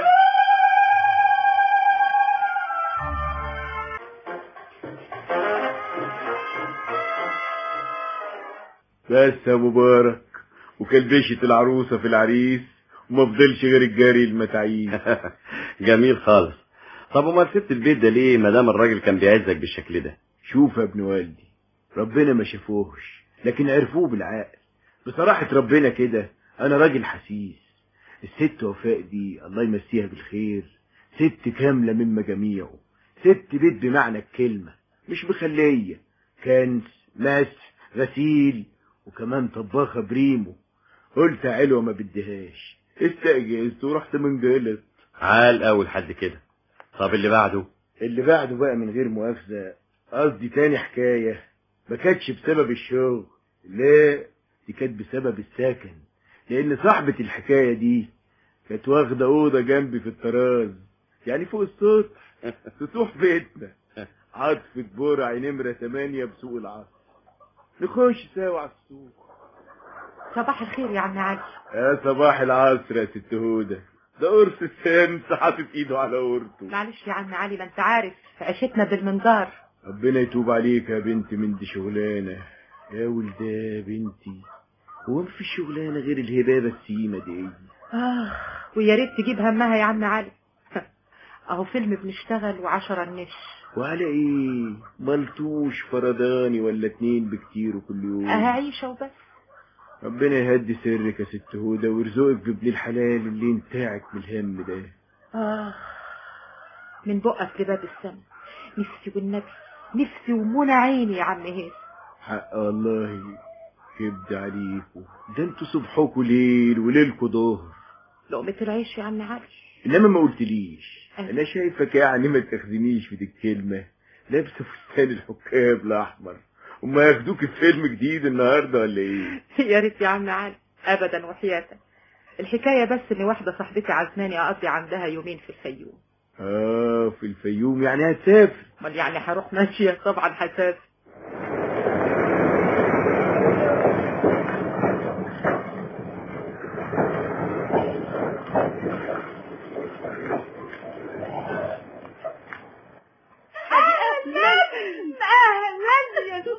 بس يا مبارك وكلبشت العروسه في العريس وما فضلش غير الجاري المتاعيس جميل خالص طب وما سبت البيت ده ليه ما دام الراجل كان بيعزك بالشكل ده شوف يا ابن والدي ربنا ما شافوهش لكن عرفوه بالعقل بصراحة ربنا كده أنا راجل حسيس الست وفاء دي الله يمسيها بالخير ست كاملة من مجاميعه ست بيت بمعنى الكلمة مش بخلية كنس مس غسيل وكمان طباخة بريمو قلت علوة ما بديهاش استأجزت ورحت منجلط عال قوي لحد كده طب اللي بعده اللي بعده بقى من غير مؤاخذة قصدي تاني حكاية ما كانتش بسبب الشغل لا دي كانت بسبب السكن لأن صاحبة الحكاية دي كانت واخدة أوضة جنبي في الطراز يعني فوق السطح سطوح بيتنا عاطفة برع نمرة تمانية بسوق العصر نخش سوا على السوق صباح الخير يا عم علي يا صباح العصر يا ست هدى ده قرص الشمس حاطط ايده على قرطه معلش يا عم علي ما انت عارف عيشتنا بالمنظار ربنا يتوب عليك يا بنت من دي شغلانة يا ولدة يا بنتي هو مفيش شغلانة غير الهبابة السيمة دي آه ويا ريت تجيب همها يا عم علي اهو فيلم بنشتغل وعشرة النش وعلى ايه ملطوش فرداني ولا اتنين بكتير كل يوم اه عيشة وبس ربنا يهدي سرك يا ست هدى ويرزقك بابن الحلال اللي ينتعك من الهم ده آه من بقك لباب السما نفسي والنبي نفسي ومنى عيني يا عم هيثم حق والله كبد عليكم ده انتوا صبحكوا ليل وليلكوا ظهر لقمة العيش يا عم علي انما ما قلتليش أيوة. انا شايفك يعني ما تاخذنيش في دي الكلمه لابسه فستان الحكام الاحمر وما ياخدوك في فيلم جديد النهارده ولا ايه يا ريت يا عم علي ابدا وحياتك الحكاية بس ان واحدة صاحبتي عزماني اقضي عندها يومين في الفيوم اه في الفيوم يعني هتسافر امال يعني هروح ماشية طبعا هسافر اهلا يا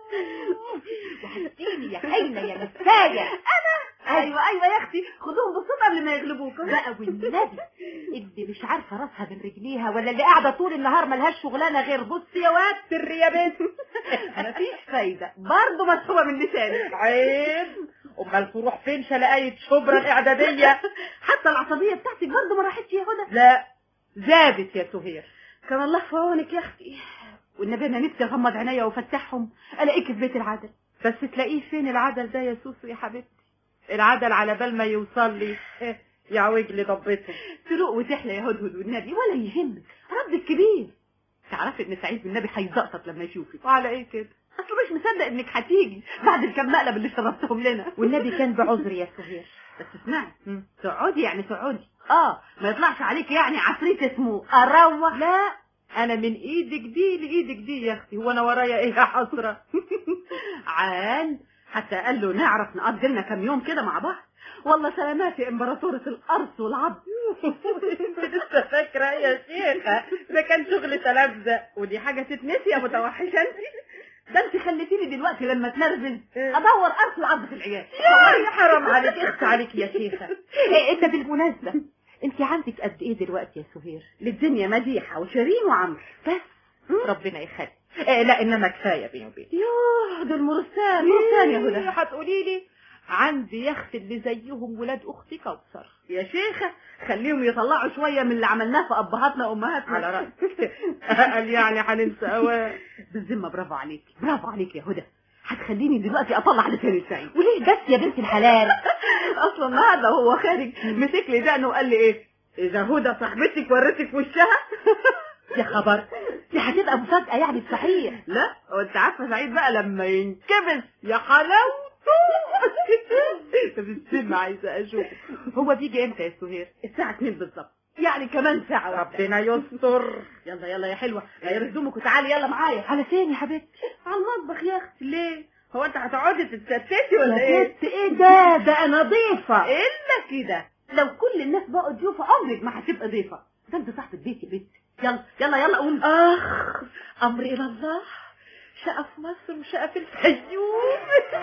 وحشتيني يا هيلة يا نساية انا ايوه ايوه يا اختي خدوهم بالصوت قبل ما يغلبوكم بقى والنبي اللي مش عارفه راسها من رجليها ولا اللي قاعده طول النهار ملهاش شغلانه غير بص يا واد سر يا بنت مفيش فايده برضه مسحوبه من لسانك عيب امال تروح فين شلقايه شبرا الاعداديه حتى العصبيه بتاعتك برضه ما راحتش يا هدى لا زادت يا سهير كان الله في عونك يا اختي والنبي انا نفسي اغمض عينيا وافتحهم الاقيك في بيت العدل بس تلاقيه فين العدل ده يا سوسو يا حبيبتي العدل على بال ما يوصل لي يعوج لي ضبته تروق وتحلى يا هدهد والنبي ولا يهمك ردك كبير تعرفي ان سعيد والنبي هيزقطط لما يشوفك وعلى ايه كده اصله مش مصدق انك هتيجي بعد الكام مقلب اللي شربتهم لنا والنبي كان بعذر يا سهير بس اسمعي تقعدي يعني تقعدي اه ما يطلعش عليك يعني عفريت اسمه اروح لا انا من ايدك دي لايدك دي يا اختي هو انا ورايا ايه يا حسره عال حتى قال له نعرف نقضي لنا كام يوم كده مع بعض والله سلامات يا امبراطورة القرص والعض انت لسه فاكره يا شيخه ده كان شغل تلامذه ودي حاجه تتنسي يا متوحشه انت ده انت خليتيني دلوقتي لما اتنرفز ادور اصل عضة العيال يا حرام عليك اخت عليك يا شيخة إيه، انت بالمناسبة انت عندك قد ايه دلوقتي يا سهير للدنيا مديحة وشيرين وعمرو بس ربنا يخلي إيه لا انما كفايه بيني وبينك يوه دول مرسان مرسان يا هدى هتقولي لي عندي يخت اللي زيهم ولاد اختي كوثر يا شيخة خليهم يطلعوا شوية من اللي عملناه في أبهاتنا وأمهاتنا على رأيك قال يعني هننسى أواه بالذمة برافو عليك برافو عليك يا هدى هتخليني دلوقتي أطلع لساني السعيد وليه بس يا بنت الحلال أصلا النهارده وهو خارج مسك لي دقنه وقال لي إيه إذا هدى صاحبتك ورتك وشها يا خبر دي هتبقى مفاجأة يعني صحيح لا هو انت عارفه سعيد بقى لما ينكبس يا حلاوته طب السم عايزه اشوف هو بيجي امتى يا سهير الساعه 2 بالظبط يعني كمان ساعه واحدة. ربنا يستر يلا يلا يا حلوه غير هدومك وتعالي يلا معايا على فين يا حبيبتي على المطبخ يا اختي ليه هو انت هتقعدي تتستتي ولا ايه ست ايه ده ده انا ضيفة الا كده لو كل الناس بقوا ضيوف عمرك ما هتبقى ضيفه ده انت صاحبه بيت يا بنت يلا يلا يلا قوم اخ امر الى الله شقة في مصر وشقة في الفيوم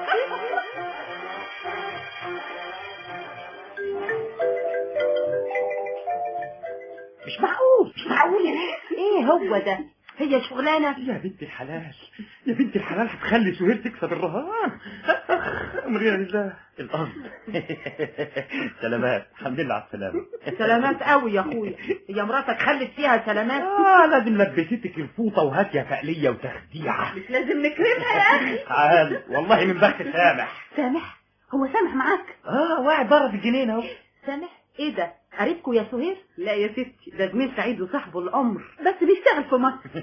مش معقول مش معقول يا ناس ايه هو ده هي شغلانة يا بنت الحلال يا بنت الحلال هتخلي سهير تكسب الرهان امرنا لله القصد سلامات الحمد لله على السلامة سلامات قوي يا اخويا هي مراتك خلت فيها سلامات اه لازم لبستك الفوطة وهاتية تقلية وتخديعة مش لازم نكرمها يا اخي تعال والله من بخت سامح سامح هو سامح معاك اه قاعد بره في الجنينة اهو سامح ايه ده قريبكم يا سهير لا يا ستي ده زميل سعيد وصاحبه العمر بس بيشتغل في مصر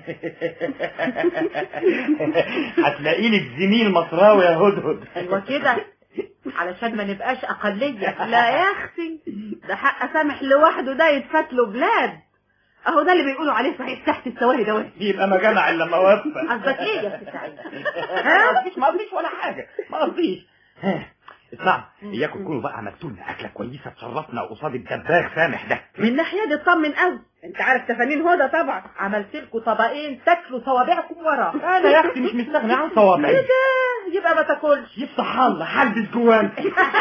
هتلاقي لك زميل مصراوي يا هدهد ايوه كده علشان ما نبقاش اقلية لا يا اختي ده حق سامح لوحده ده يتفات له بلاد اهو ده اللي بيقولوا عليه صحيح تحت السواهي ده يبقى ما جمع الا ما وفى قصدك ايه يا ست سعيد ما قصديش ما قصديش ولا حاجة ما قصديش ها، اسمع اياكم تكونوا بقى عملتوا لنا اكله كويسه تشرفنا قصاد الدباغ سامح ده من ناحيه دي اطمن قوي انت عارف تفانين هدى طبعا عملت لكم طبقين تاكلوا صوابعكم ورا انا يا اختي مش مستغني عن صوابعي ايه ده يبقى ما تاكلش يفتح الله حلبس جوان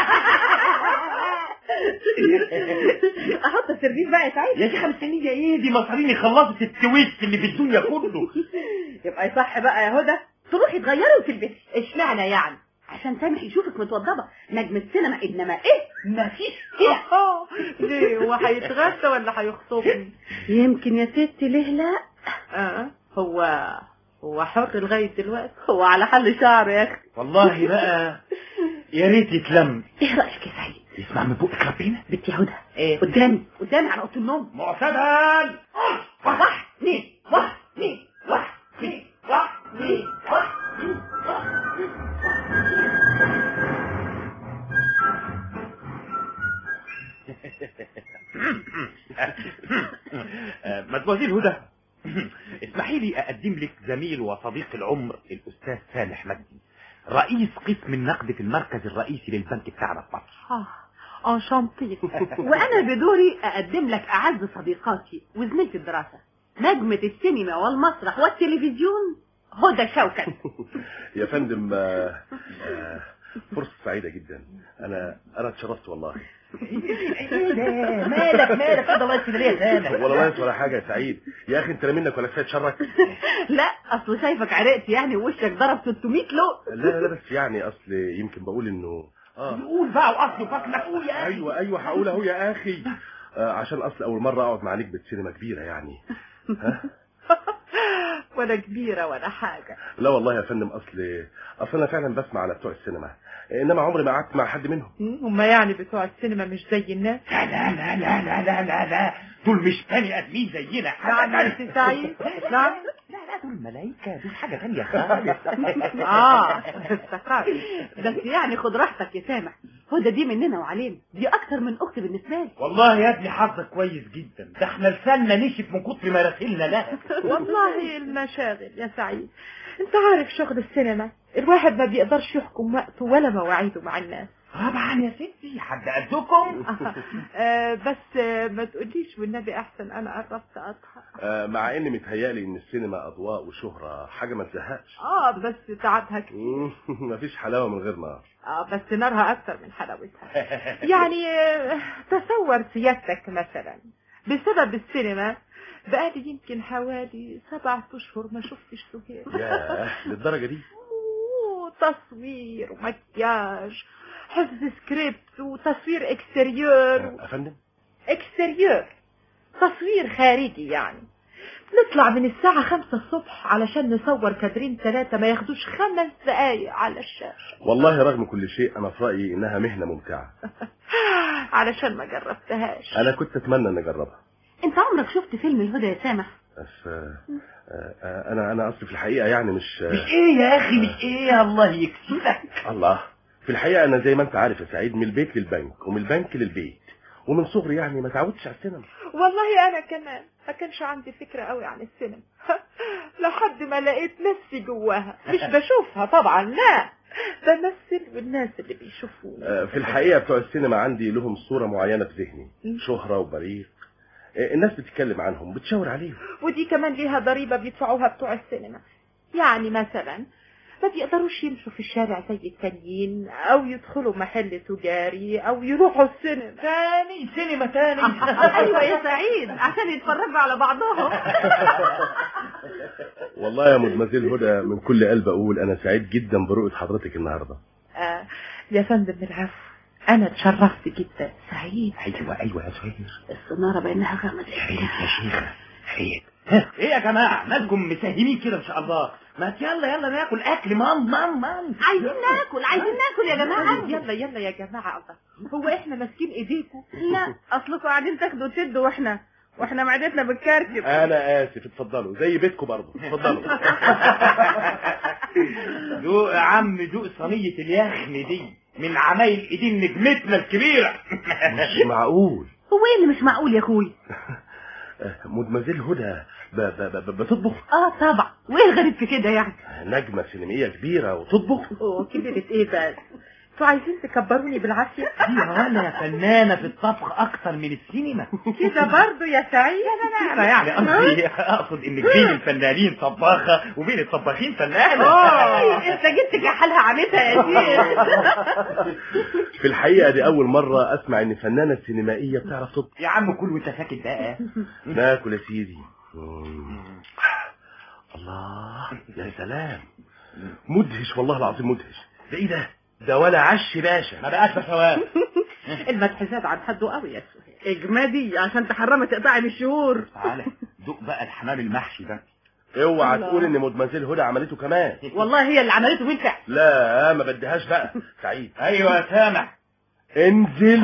احط السربيس بقى يا سعيد يا شيخه مستنيه ايه دي مصاريني خلصت التويست اللي في الدنيا كله يبقى يصح بقى يا هدى تروحي تغيري وتلبسي اشمعنى يعني عشان سامح يشوفك متوضبه نجم السينما انما ايه مفيش كده ليه هو هيتغدى ولا هيخطبني يمكن يا ستي ليه لا اه هو هو حر لغايه دلوقتي هو على حل شعر يا اخي والله بقى يا ريت يتلم ايه رايك يا سعيد يسمع من بقك ربنا بنت يا هدى ايه قدامي قدامي على اوضه النوم معتدل واحد اثنين واحد اثنين واحد اثنين واحد اثنين واحد اثنين آه، مدموزيل هدى اسمحي لي اقدم لك زميل وصديق العمر الاستاذ سامح مجدي رئيس قسم النقد في المركز الرئيسي للبنك بتاعنا في مصر اه انشانتي وانا بدوري اقدم لك اعز صديقاتي وزميلة الدراسة نجمة السينما والمسرح والتلفزيون هدى شوكت يا فندم آه، آه، فرصة سعيدة جدا أنا أنا اتشرفت والله مالك مالك كده واقف كده ليه يا سامح ولا واقف ولا حاجة يا سعيد يا أخي أنت لا منك ولا كفاية شرك لا اصل شايفك عرقت يعني ووشك ضرب 600 لو لا لا لا بس يعني أصل يمكن بقول إنه آه قول بقى واصل فاكر قول يا اخي أيوه أيوه هقول أهو يا أخي آه عشان أصل أول مرة أقعد مع نجمة سينما كبيرة يعني ها ولا كبيرة ولا حاجة لا والله يا فندم أصل أصل أنا فعلا بسمع على بتوع السينما إنما عمري ما قعدت مع حد منهم هما يعني بتوع السينما مش زي الناس لا لا لا لا لا لا لا لا دول مش بني ادمين زينا نعم يا سي سعيد نعم لا لا دول ملايكة دول حاجة تانية خالص اه افتكرت بس يعني خد راحتك يا سامح هدى دي مننا وعلينا دي اكتر من اختي بالنسبه لي والله يا ابني حظك كويس جدا ده احنا لساننا نشف من كتر ما راسلنا لها والله المشاغل يا سعيد انت عارف شغل السينما الواحد ما بيقدرش يحكم وقته ولا مواعيده مع الناس طبعا يا ستي في حد قدكم آه، بس آه، ما تقوليش والنبي احسن انا قربت اضحك آه، مع ان متهيألي ان السينما اضواء وشهرة حاجة ما تزهقش اه بس تعبها كتير مم، مفيش حلاوة من غير نار اه بس نارها اكتر من حلاوتها يعني آه، تصور سيادتك مثلا بسبب السينما بقالي يمكن حوالي سبعة اشهر ما شفتش سهير ياه للدرجة دي أوه، تصوير ومكياج حفظ سكريبت وتصوير اكستريور افندم اكستريور تصوير خارجي يعني نطلع من الساعة خمسة الصبح علشان نصور كادرين ثلاثة ما ياخدوش خمس دقايق على الشاشة والله رغم كل شيء انا في رأيي انها مهنة ممتعة علشان ما جربتهاش انا كنت اتمنى ان اجربها انت عمرك شفت فيلم الهدى يا سامح بس آه، آه، انا انا اصلي في الحقيقة يعني مش مش ايه يا اخي مش ايه الله يكسفك الله في الحقيقة أنا زي ما أنت عارف يا سعيد من البيت للبنك ومن البنك للبيت ومن صغري يعني ما تعودتش على السينما والله انا كمان ما كانش عندي فكرة قوي عن السينما لحد ما لقيت نفسي جواها مش بشوفها طبعا لا بمثل والناس اللي بيشوفوني آه، في الحقيقة بتوع السينما عندي لهم صورة معينة في ذهني شهرة وبريق آه، الناس بتتكلم عنهم بتشاور عليهم ودي كمان ليها ضريبة بيدفعوها بتوع السينما يعني مثلا ما بيقدروش يمشوا في الشارع زي التانيين او يدخلوا محل تجاري او يروحوا السينما تاني سينما تاني ايوه يا سعيد عشان يتفرجوا على بعضهم والله يا مدمزيل هدى من كل قلب أقول أنا سعيد جدا برؤية حضرتك النهاردة آه يا فندم العفو انا اتشرفت جدا سعيد ايوه ايوه يا سهير السنارة بينها غمزت عيب يا شيخة عيب ايه يا جماعة مالكم مساهمين كده ان شاء الله ما يلا يلا ناكل اكل مان مان مان عايزين ناكل عايزين ناكل يا جماعة يلا يلا يا جماعة الله هو احنا ماسكين ايديكم لا اصلكم قاعدين تاخدوا وتدوا واحنا واحنا معدتنا بتكركب أنا آسف اتفضلوا زي بيتكم برضه اتفضلوا دوق يا عم دوق صينية اليخن دي من عمايل ايدين نجمتنا الكبيرة مش معقول هو ايه اللي مش معقول يا اخوي آه، مدمزيل هدى ب- ب- ب- بتطبخ اه طبعا وايه الغريب في كده يعني نجمة سينمائية كبيرة وتطبخ اوه كبرت ايه بس انتوا عايزين تكبروني بالعافية دي ولا فنانة في الطبخ اكتر من السينما كده برضو يا سعيد انا يعني قصدي اقصد ان بين الفنانين طباخة وبين الطباخين فنانة أي، انت جبت كحالها عمتها يا شيخ في الحقيقة دي أول مرة أسمع إن فنانة سينمائية بتعرف تطبخ يا عم كل وانت ساكت بقى ناكل يا سيدي مم. الله يا سلام مدهش والله العظيم مدهش ده ايه ده ده ولا عش باشا ما بقاش بشوات المدح زاد عن حده قوي يا سهير اجمدي عشان تحرمي تقطعي من الشهور تعالى دوق بقى الحمام المحشي ده اوعى تقول ان مدمزيل هدى عملته كمان والله هي اللي عملته وانت لا ما بديهاش بقى سعيد ايوه يا سامح انزل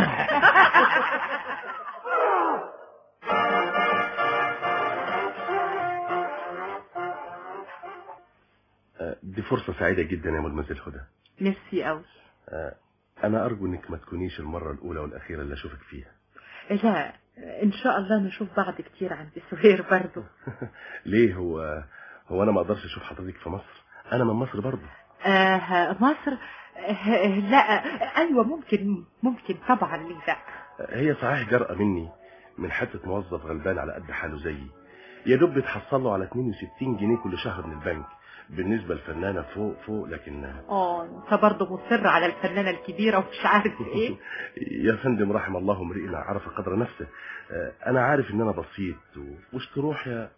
آه، دي فرصة سعيدة جدا يا مدمزيل هدى ميرسي قوي آه، أنا أرجو إنك ما تكونيش المرة الأولى والأخيرة اللي أشوفك فيها لا ان شاء الله نشوف بعض كتير عند سهير برضو ليه هو هو أنا ما أقدرش أشوف حضرتك في مصر أنا من مصر برضه آه مصر آه لا ايوه ممكن ممكن طبعا ليه لا هي صحيح جرأة مني من حتة موظف غلبان على قد حاله زيي يا دوب بتحصل له على 62 جنيه كل شهر من البنك بالنسبة للفنانة فوق فوق لكن اه انت برضه مصر على الفنانة الكبيرة ومش عارف ايه يا فندم رحم الله امرئ عرف قدر نفسه آه، أنا عارف إن أنا بسيط و- وش تروح يا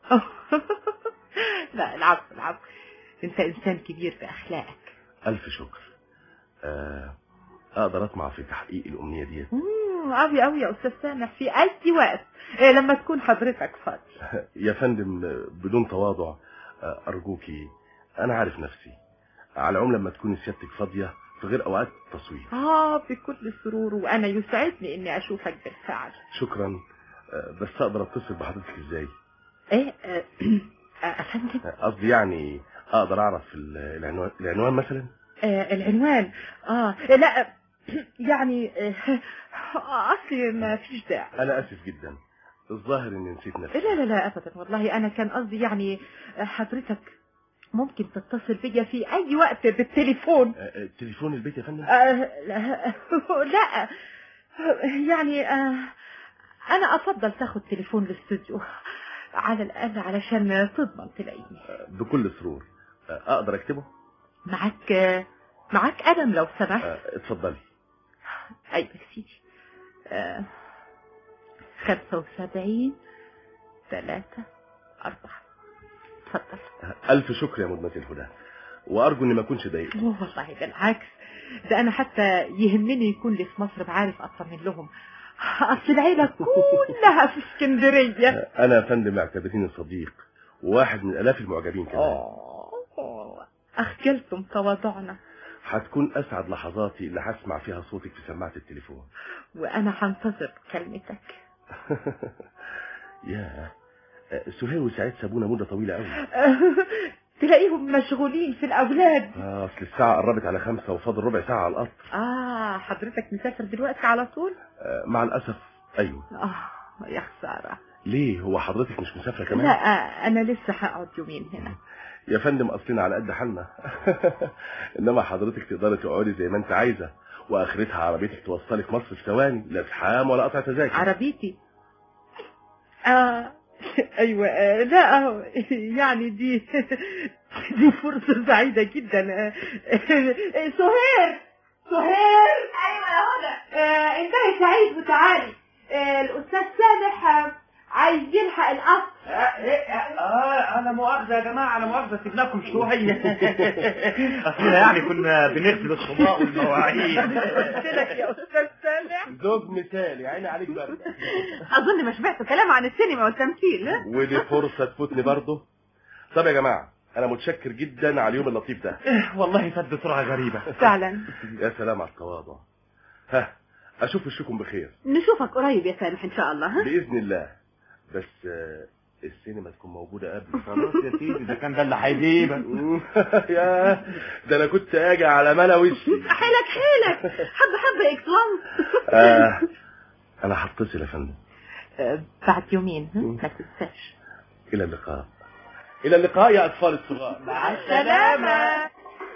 لا العفو العفو انت انسان كبير باخلاقك ألف شكر آه، أقدر أطمع في تحقيق الأمنية ديت امم قوي قوي يا استاذ سامح في اي وقت إيه لما تكون حضرتك فاضي يا فندم آه، بدون تواضع آه، أرجوكي أنا عارف نفسي على العموم لما تكوني سيادتك فاضية في غير أوقات التصوير اه بكل سرور وانا يسعدني اني اشوفك بالفعل شكرا آه، بس أقدر أتصل بحضرتك إزاي ايه آه، آه، افندم آه، قصدي يعني أقدر أعرف ال- العنوان العنوان مثلا آه العنوان اه لا يعني آه اصلي ما فيش داعي أنا آسف جدا الظاهر إني نسيت نفسي لا لا لا ابدا والله انا كان قصدي يعني آه، حضرتك ممكن تتصل بيا في اي وقت بالتليفون آه، آه، تليفون البيت يا فندم آه لا, لا يعني آه انا افضل تاخد تليفون الاستوديو على الاقل علشان تضمن تلاقيني بكل سرور اقدر اكتبه معاك معاك قلم لو سمحت آه، اتفضلي ايوه يا سيدي آه، خمسة وسبعين ثلاثة أربعة اتفضل الف شكر يا مدمة الهدى وارجو اني ما اكونش ضايقت والله بالعكس ده انا حتى يهمني يكون لي في مصر بعرف اطمن لهم اصل العيله كلها في اسكندريه انا يا فندم اعتبريني صديق وواحد من الاف المعجبين كمان أوه، اخجلتم تواضعنا هتكون اسعد لحظاتي اللي هسمع فيها صوتك في سماعه التليفون وانا هنتظر كلمتك يا سهير وسعيد سابونا مده طويله قوي تلاقيهم مشغولين في الاولاد آه، اصل الساعه قربت على خمسة وفاضل ربع ساعه على القطر اه حضرتك مسافر دلوقتي على طول آه، مع الاسف ايوه اه يا خساره ليه هو حضرتك مش مسافره كمان لا آه، انا لسه هقعد يومين هنا يا فندم اصلنا على قد حالنا انما حضرتك تقدري تقعدي زي ما انت عايزه واخرتها عربيتك توصلك مصر في ثواني لا زحام ولا قطع تذاكر عربيتي اه ايوه آه، لا آه، يعني دي دي فرصة سعيدة جدا آه، سهير سهير ايوه يا هدى آه، انتهي سعيد وتعالي آه، الاستاذ سامح آه، عايز يلحق القطر اه انا مؤاخذه يا جماعه انا مؤاخذه سيبناكم شويه اصلنا يعني كنا بنغسل الصباع والمواعين قلت لك يا استاذ سامح زوج مثالي عيني عليك برد اظن ما سمعتوا كلام عن السينما والتمثيل ها؟ ودي فرصه تفوتني برضه طب يا جماعه انا متشكر جدا على اليوم اللطيف ده والله فات بسرعه غريبه فعلا يا سلام على التواضع ها اشوف وشكم بخير نشوفك قريب يا سامح ان شاء الله ها؟ باذن الله بس آه، السينما تكون موجوده قبل خلاص يا سيدي ده كان ده اللي هيجيبك يا ده انا كنت اجي على ملا وشي حيلك حيلك حبه حبه اكسوان آه انا هتصل يا فندم آه، بعد يومين ها؟ ما تنساش الى اللقاء الى اللقاء يا اطفال الصغار مع السلامة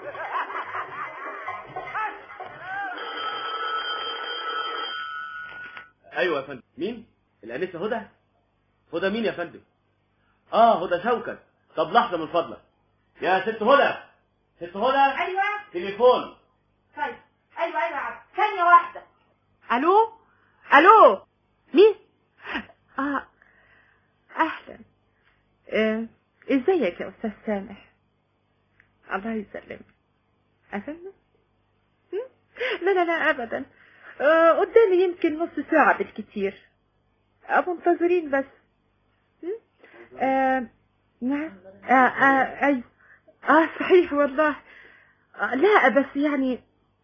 ايوه يا فندم مين الانسه هدى هدى مين يا فندم اه هدى شوكت طب لحظه من فضلك يا ست هدى ست هدى ايوه تليفون طيب ايوه ايوه يا عبد ثانيه واحده الو الو مين اه اهلا آه، ازيك يا استاذ سامح الله يسلمك افهم لا لا لا ابدا آه، قدامي يمكن نص ساعة بالكتير آه، منتظرين بس م? آه، نعم آه، آه، ايوه اه صحيح والله آه، لا بس يعني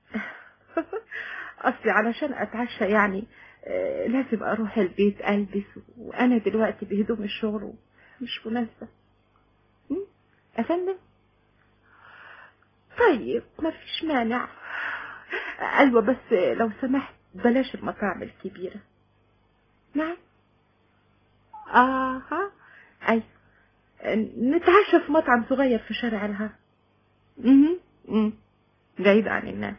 اصلي علشان اتعشى يعني آه، لازم اروح البيت البس وانا دلوقتي بهدوم الشغل مش مناسبة م? افندم طيب ما فيش مانع ايوه بس لو سمحت بلاش المطاعم الكبيرة نعم اها ايوه نتعشى في مطعم صغير في شارع الهرم مهم. مم. بعيد عن الناس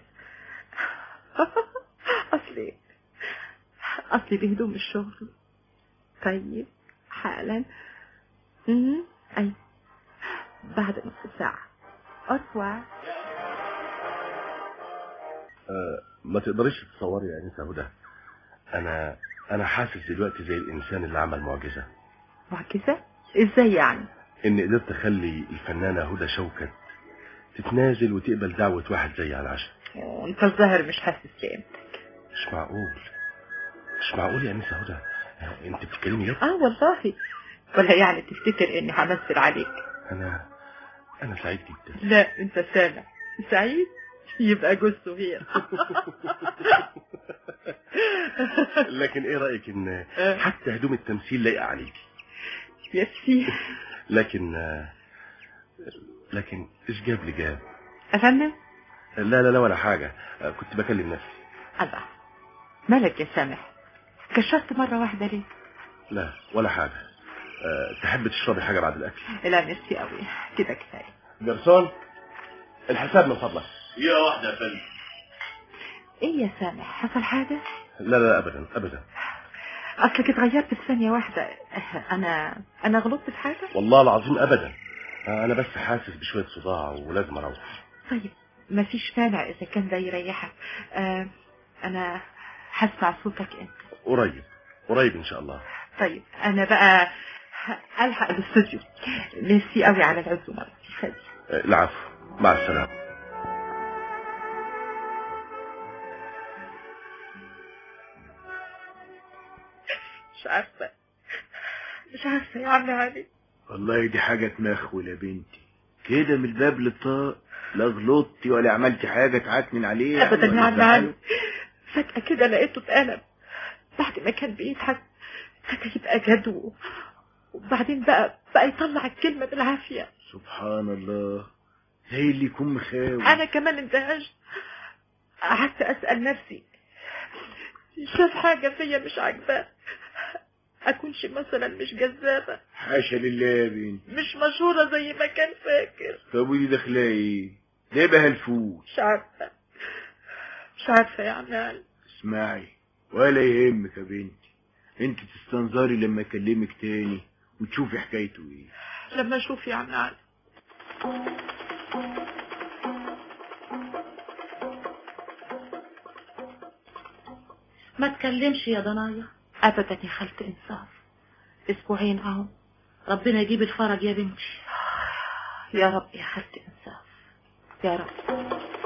اصلي اصلي بهدوم الشغل طيب حالا مهم. ايوه بعد نص ساعة أسوأ آه، ما تقدريش تتصوري يا انسه هدى انا انا حاسس دلوقتي زي الانسان اللي عمل معجزه معجزة ازاي يعني اني قدرت اخلي الفنانه هدى شوكت تتنازل وتقبل دعوه واحد زي على العشاء انت الظاهر مش حاسس بقيمتك مش معقول مش معقول يا انسه هدى آه، انت بتتكلمي جد اه والله ولا يعني تفتكر اني همثل عليك انا انا سعيد جدا لا انت سامع سعيد يبقى جوز صغير لكن ايه رايك ان حتى هدوم التمثيل لايقه عليكي يا سي لكن آه، لكن ايش جاب لي جاب افندم لا لا لا ولا حاجه آه، كنت بكلم نفسي الله مالك يا سامح كشرت مرة واحدة ليه لا ولا حاجه أه تحب تشربي حاجه بعد الاكل لا ميرسي قوي كده كفاية جرسون الحساب من فضلك دقيقة واحدة يا فندم ايه يا سامح حصل حاجة لا لا ابدا ابدا اصلك اتغيرت في ثانية واحدة انا انا غلطت في حاجة والله العظيم ابدا انا بس حاسس بشويه صداع ولازم اروح طيب مفيش مانع اذا كان ده يريحك آه انا هسمع صوتك انت قريب قريب ان شاء الله طيب انا بقى ه- الحق الاستوديو ميرسي قوي على العزومة خدي آه، العفو مع السلامه مش عارفة مش عارفة يا عم علي والله دي حاجة تمخول يا بنتي كده من الباب للطاق لا غلطتي ولا عملتي حاجة تعكنن عليه ابدا ولا يا عم تزعلي. علي فجأة كده لقيته اتقلب بعد ما كان بيضحك فجأة يبقى جد وبعدين بقى بقى يطلع الكلمة بالعافية سبحان الله زي اللي يكون مخاوي انا كمان اندهشت قعدت اسال نفسي شاف حاجه فيا مش عاجباه اكونش مثلا مش جذابه حاشا لله يا بنتي مش مشهوره زي ما كان فاكر طب ودي داخلها ايه ليه بقى الفول مش عارفه مش عارفه يا عم علي اسمعي ولا يهمك يا بنتي انت تستنظري لما اكلمك تاني وتشوفي حكايته ايه لما اشوف يا عم علي ما تكلمش يا ضنايا ابدا يا خالتي انصاف اسبوعين اهو ربنا يجيب الفرج يا بنتي يا رب يا خالتي انصاف يا رب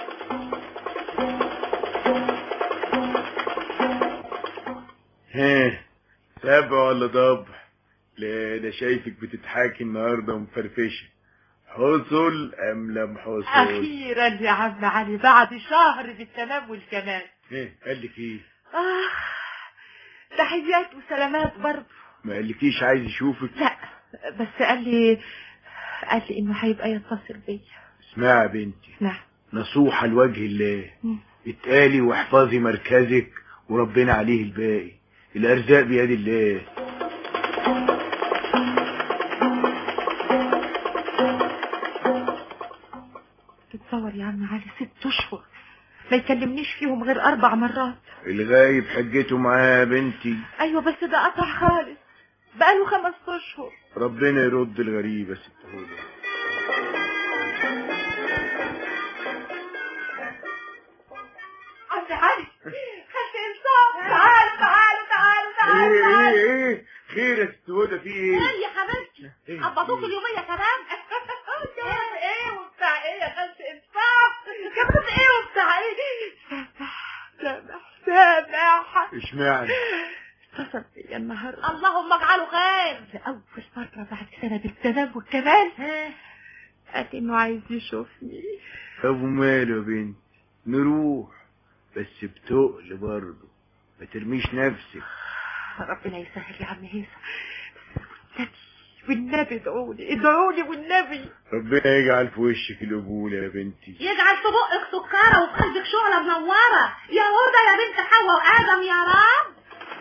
ها سبع ولا ضبع لا ده شايفك بتضحكي النهارده ومفرفشه حصل ام لم حصل اخيرا يا عم علي بعد شهر بالتناول كمان ها قال لك ايه آه تحيات وسلامات برضه ما قالكيش عايز يشوفك لا بس قال لي قال لي انه هيبقى يتصل بيا اسمعي يا بنتي نعم نصوحة لوجه الله مم. اتقالي واحفظي مركزك وربنا عليه الباقي الارزاق بيد الله تتصور يا عم علي ست اشهر ما يكلمنيش فيهم غير اربع مرات الغايب حجته معاه يا بنتي ايوه بس ده قطع خالص بقاله خمس اشهر ربنا يرد الغريب يا ست هدى عم علي خدت انصاف تعالوا تعالوا تعالوا ايه تعالوا ايه ايه خير يا ست هدى في ايه ايه يا حبيبتي إيه؟ قبضوك اليومية كمان كمان ايه وبتاع ايه يا خالتي انصاف كمان ايه وبتاع ايه سامح سامح سامح اشمعنى اتصل بيا النهارده اللهم اجعله خير لأول مرة بعد سنة بالتناول كمان قال لي إنه عايز يشوفني طب وماله يا بنتي نروح بس بتقل برضه ما ترميش نفسك ربنا يسهل يا عم هيثم والنبي والنبي ادعوا لي ادعوا لي والنبي ربنا يجعل في وشك القبول يا بنتي يجعل في بقك سكرة وفي قلبك شعلة منورة يا هدى يا بنت حواء وآدم يا رب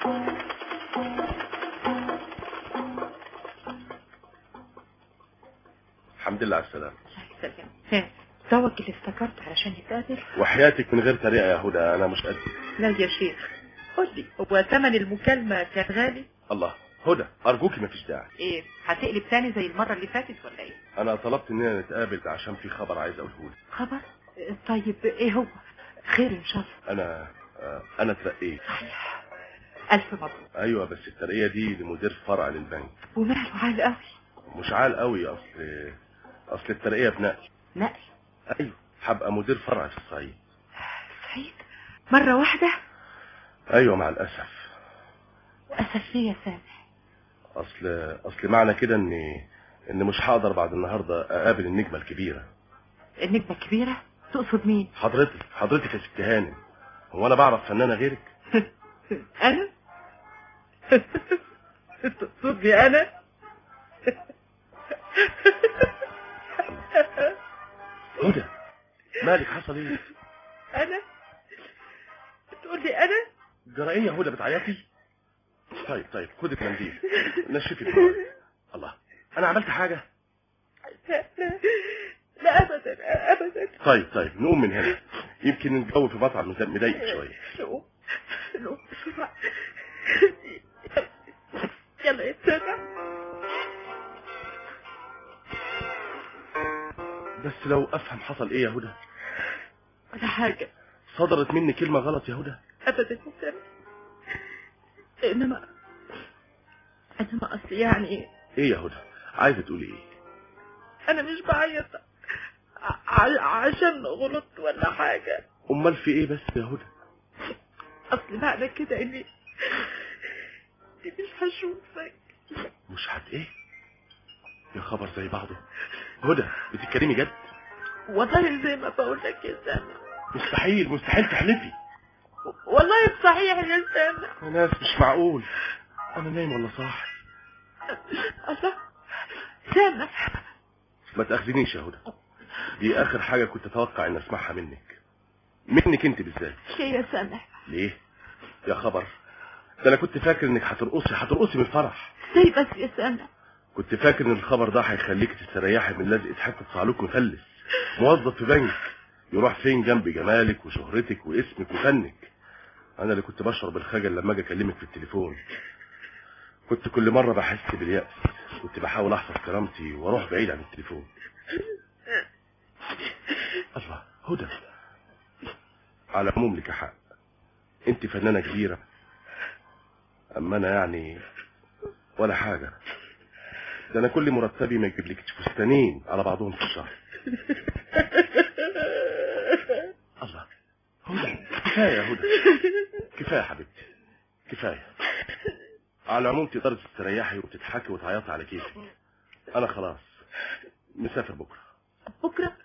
الحمد لله على السلامه سلام ها دوك اللي افتكرت علشان نتقابل وحياتك من غير طريقه يا هدى انا مش قد لا يا شيخ قول لي هو ثمن المكالمة كان غالي الله هدى ارجوكي مفيش داعي ايه هتقلب تاني زي المرة اللي فاتت ولا ايه انا طلبت اننا نتقابل عشان في خبر عايز اقوله لك خبر طيب ايه هو خير ان شاء الله انا آه، انا اترقيت الف مبروك ايوه بس الترقيه دي لمدير فرع للبنك وماله عال قوي مش عال قوي اصل اصل الترقيه بنقل نقل ايوه هبقى مدير فرع في الصعيد سعيد مرة واحدة ايوه مع الاسف أسف ليه يا سامح اصل اصل معنى كده ان ان مش هقدر بعد النهارده اقابل النجمه الكبيره النجمة الكبيرة تقصد مين حضرتك حضرتك يا ست هانم هو انا بعرف فنانه غيرك انا تقصدني انا هدى مالك حصل ايه انا تقول لي انا جرى ايه يا هدى بتعيطي طيب طيب خدي منديل نشفي دموعك الله انا عملت حاجه لا لا, لا ابدا ابدا طيب طيب نقوم من هنا يمكن الجو في مطعم مضايق شويه نقوم نقوم بسرعة يلا يا سامع بس لو افهم حصل ايه يا هدى ولا حاجة صدرت مني كلمه غلط يا هدى أبدا يا سامع إنما إنما أصل يعني ايه يا هدى عايزه تقولي ايه أنا مش بعيط ع- عشان غلطت ولا حاجة امال في ايه بس يا هدى أصل معنى كده إني إني مش هشوفك مش هت ايه يا خبر زي بعضه هدى بتتكلمي جد والله زي ما بقول لك يا سامع مستحيل مستحيل تحلفي والله صحيح يا سامع يا ناس مش معقول انا نايم ولا صاحي الله سامع ما تاخذنيش يا هدى دي اخر حاجه كنت اتوقع ان اسمعها منك منك انت بالذات ليه يا سامع ليه يا خبر ده انا كنت فاكر انك هترقصي هترقصي من الفرح ليه بس يا سامع كنت فاكر ان الخبر ده هيخليك تستريحي من لزقه حته صعلوك مفلس موظف في بنك يروح فين جنب جمالك وشهرتك واسمك وفنك انا اللي كنت بشعر بالخجل لما اجي اكلمك في التليفون كنت كل مره بحس باليأس كنت بحاول احفظ كرامتي واروح بعيد عن التليفون الله هدى على العموم لك حق انت فنانه كبيره اما انا يعني ولا حاجه ده انا كل مرتبي ما يجيبلكش فستانين على بعضهم في الشهر الله هدى كفايه يا هدى كفايه يا حبيبتي كفايه على العموم تقدري تستريحي وتضحكي وتعيطي على كيفك انا خلاص مسافر بكره بكرة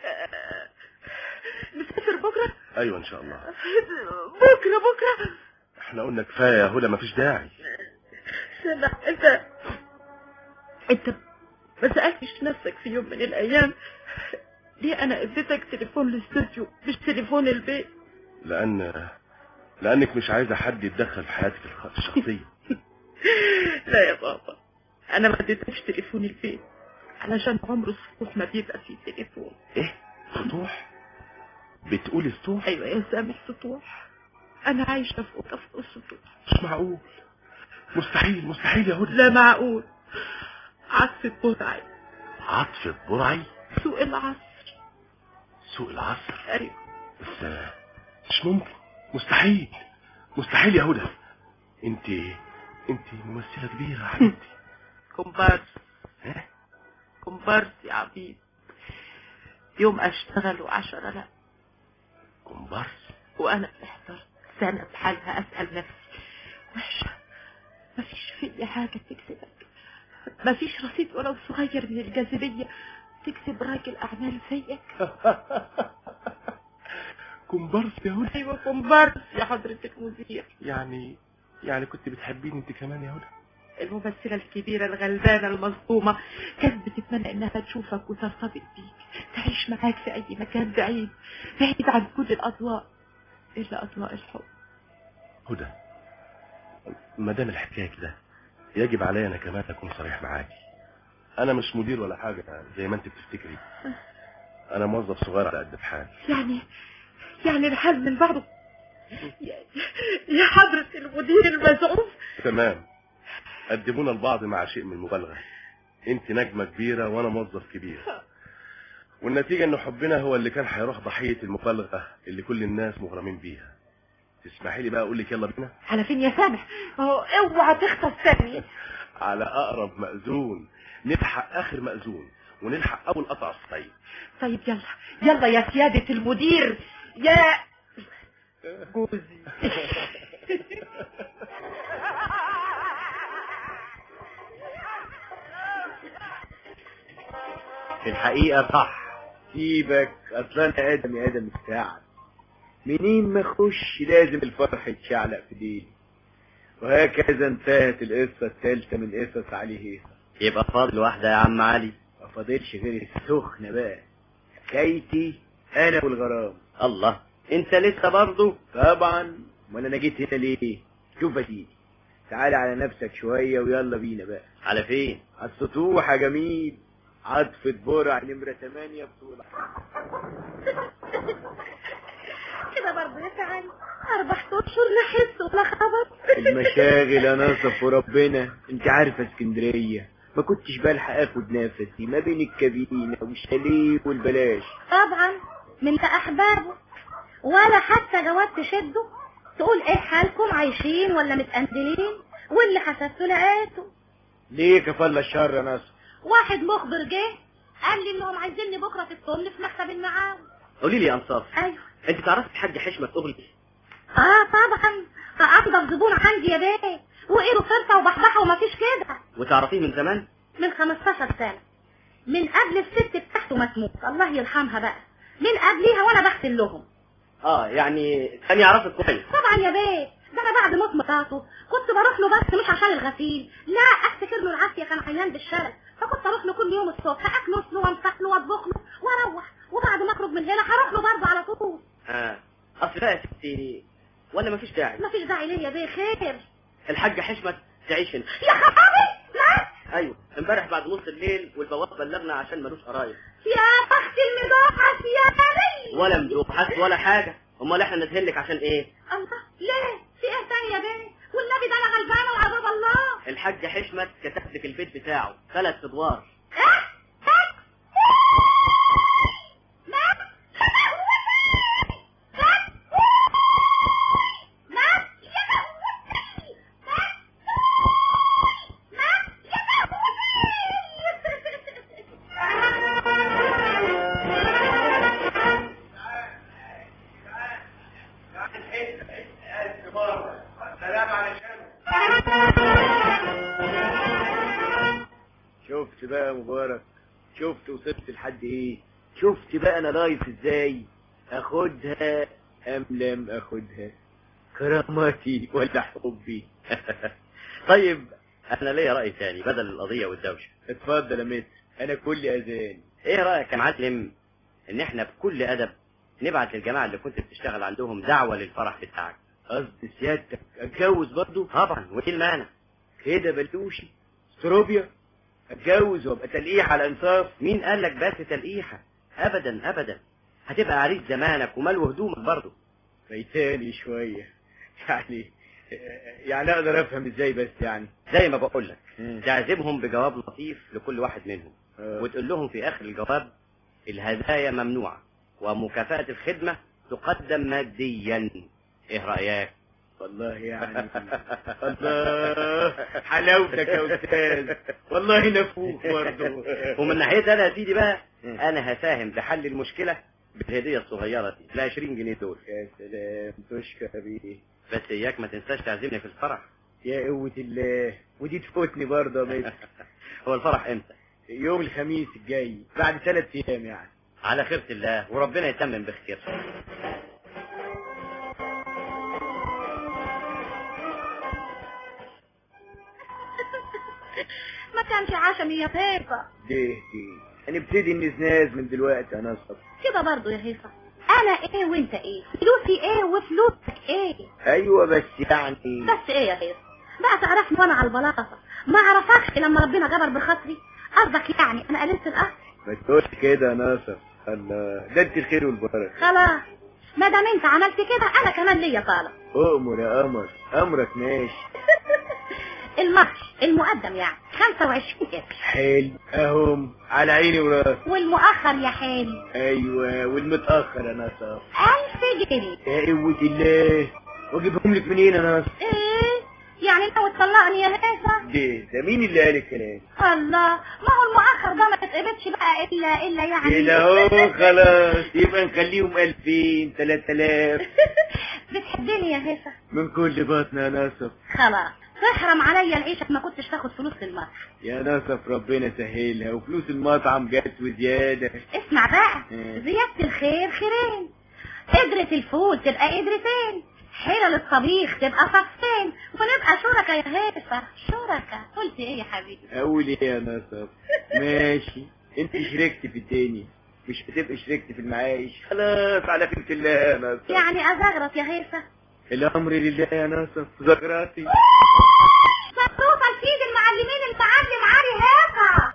نسافر بكرة ايوه ان شاء الله بكرة بكرة احنا قلنا كفايه يا هدى مفيش داعي سامع انت انت ما سألتش نفسك في يوم من الايام ليه انا اديتك تليفون الاستوديو مش تليفون البيت لان لانك مش عايزه حد يتدخل في حياتك الخ- الشخصيه لا يا بابا انا ما اديتكش تليفون البيت علشان عمر السطوح ما بيبقى فيه تليفون ايه سطوح بتقولي سطوح ايوه يا سامح سطوح انا عايشه في اوضه فوق السطوح مش معقول مستحيل مستحيل يا هدى لا معقول عطفة برعي عطف برعي سوق العصر سوق العصر ايوه بس آه، مش ممكن مستحيل مستحيل يا هدى انت انت ممثله كبيره يا حبيبتي كومبارس كومبارس يا عبيد يوم اشتغل وعشرة لا كومبارس وانا احضرت سنة بحالها اسأل نفسي وحشة مفيش في حاجة تكسبك مفيش رصيد ولو صغير من الجاذبية تكسب راجل اعمال زيك كومبارس يا هدى ايوه كومبارس يا حضرة المدير يعني يعني كنت بتحبيني انت كمان يا هدى الممثلة الكبيرة الغلبانة المظلومة كانت بتتمنى انها تشوفك وترتبط بيك تعيش معاك في اي مكان بعيد بعيد عن كل الاضواء الا اضواء الحب هدى ما دام الحكايه كده يجب علي انا كمان اكون صريح معاكي انا مش مدير ولا حاجه زي ما انت بتفتكري انا موظف صغير على قد بحالي يعني يعني الحال من بعضه يا- يا حضرة المدير المزعوم تمام قدمونا لبعض مع شيء من المبالغه انت نجمه كبيره وانا موظف كبير والنتيجه ان حبنا هو اللي كان هيروح ضحيه المبالغه اللي كل الناس مغرمين بيها تسمحي لي بقى اقول لك يلا بينا على فين يا سامح اهو اوعى تخطف ثاني على اقرب مأذون نلحق اخر مأذون ونلحق اول قطع الصعيد طيب يلا يلا يا سيادة المدير يا جوزي في الحقيقة صح سيبك اصلا انا ادم يا ادم الساعد منين ما اخش لازم الفرح يتشعلق في ديلي وهكذا انتهت القصة الثالثة من قصص علي هيصة يبقى فاضل واحدة يا عم علي ما فاضلش غير السخنة بقى حكايتي انا والغرام الله انت لسه برضه طبعا امال انا جيت هنا ليه شوف يا سيدي تعالى على نفسك شوية ويلا بينا بقى على فين على السطوح يا جميل عطفة برع نمرة 8 بطولة كده برضه يا سعاد اربع اشهر نحس ولا خبر المشاغل يا ناصف وربنا انت عارفه اسكندريه ما كنتش بلحق اخد نفسي ما بين الكابينه والشاليه والبلاش طبعا من احبابه ولا حتى جواد تشده تقول ايه حالكم عايشين ولا متقندلين واللي حسبته لقيته ليه كفل الشر يا ناصف واحد مخبر جه قال لي انهم عايزيني بكره في الطن في مكتب المعاون قولي لي يا انصاف ايوه انت تعرفي الحاج حشمت اغلي اه طبعا افضل زبون عندي يا بيه وايده فرصه وبحبحه ومفيش كده وتعرفيه من زمان من 15 سنه من قبل الست بتاعته ما تموت الله يرحمها بقى من قبليها وانا بغسل لهم اه يعني كان يعرفك كويس طبعا يا بيه ده انا بعد موت مراته كنت بروح له بس مش عشان الغسيل لا افتكر له العافيه كان عيان بالشلل فكنت اروح له كل يوم الصبح اكنس له وامسح له واطبخ له واروح وبعد ما اخرج من هنا هروح له برضه على طول اه اصل بقى يا ستي ولا مفيش داعي مفيش داعي ليه يا بيه خير الحاجة حشمت تعيش هنا يا خبابي لا ايوه امبارح بعد نص الليل والبواب بلغنا عشان ملوش قرايب يا بخت المدوحس يا غبي ولا مدوحات ولا حاجة امال احنا ندهن لك عشان ايه الله ليه في ايه تاني يا بيه والنبي ده انا غلبانه وعذاب الله الحاج حشمت كتب لك البيت بتاعه ثلاث ادوار شفت بقى يا مبارك شفت وصلت لحد ايه شفت بقى انا لايف ازاي اخدها ام لم اخدها كرامتي ولا حبي طيب انا ليا رأي تاني بدل القضية والدوشة اتفضل يا متر انا كل اذان ايه رأيك يا معلم ان احنا بكل ادب نبعت للجماعة اللي كنت بتشتغل عندهم دعوة للفرح بتاعك قصد سيادتك اتجوز برضو طبعا وايه المانع كده بلوشي استروبيا اتجوز وابقى تلقيح على انصاف مين قال لك بس تلقيحة ابدا ابدا هتبقى عريس زمانك وملو هدومك برضه فايتاني شوية يعني يعني اقدر افهم ازاي بس يعني زي ما بقول لك تعزمهم بجواب لطيف لكل واحد منهم آه. وتقول لهم في اخر الجواب الهدايا ممنوعة ومكافأة الخدمة تقدم ماديا ايه رأيك والله يعني الله حلاوتك يا استاذ والله نفوق برضه ومن ناحيتي انا يا سيدي بقى انا هساهم بحل المشكلة بالهدية الصغيرة دي ال 20 جنيه دول يا سلام تشكر بيه بس اياك ما تنساش تعزمني في الفرح يا قوة الله ودي تفوتني برضه يا متر هو الفرح امتى يوم الخميس الجاي بعد ثلاث ايام يعني على خيرة الله وربنا يتمم بخير ما كانش عشمي يا هيفا ديه ديه هنبتدي النزناز من دلوقتي يا نصر كده برضه يا هيفا انا ايه وانت ايه فلوسي ايه وفلوسك ايه ايوه بس يعني بس ايه يا هيفا بقى تعرفني وانا على البلاطه ما اعرفكش لما ربنا جبر بخاطري قصدك يعني انا قللت الاصل ما تقولش كده يا ناصر الله ده انت الخير والبركه خلاص ما دام انت عملت كده انا كمان ليا طالب اؤمر يا قمر امرك ماشي المرش المقدم يعني 25 قرش حلو اهم على عيني وراسي والمؤخر يا حالي ايوه والمتاخر يا ناصر ألف جنيه يا قوة الله واجيبهم لك منين يا ناصر ايه يعني انت وتطلقني يا هيفا ده ده مين اللي قال الكلام الله ما هو المؤخر ده ما تتقبضش بقى الا الا يعني كده اهو خلاص يبقى نخليهم 2000 3000 بتحبني يا هيفا من كل بطن يا ناصر خلاص تحرم عليا العيشك ما كنتش تاخد فلوس المرح يا ناصف ربنا سهلها وفلوس المطعم جت وزيادة اسمع بقى إيه. زيادة الخير خيرين قدرة الفول تبقى قدرتين حلل الطبيخ تبقى صفين ونبقى شركة يا هيفا شركة قلت ايه يا حبيبي اقول ايه يا ناصف ماشي انت شركت في الدنيا مش هتبقى شركت في المعايش خلاص على خيرة الله يا ناصف يعني ازغرط يا هيفا الامر لله يا ناصف زغراتي زغروطة لسيد المعلمين المعلم علي هيفا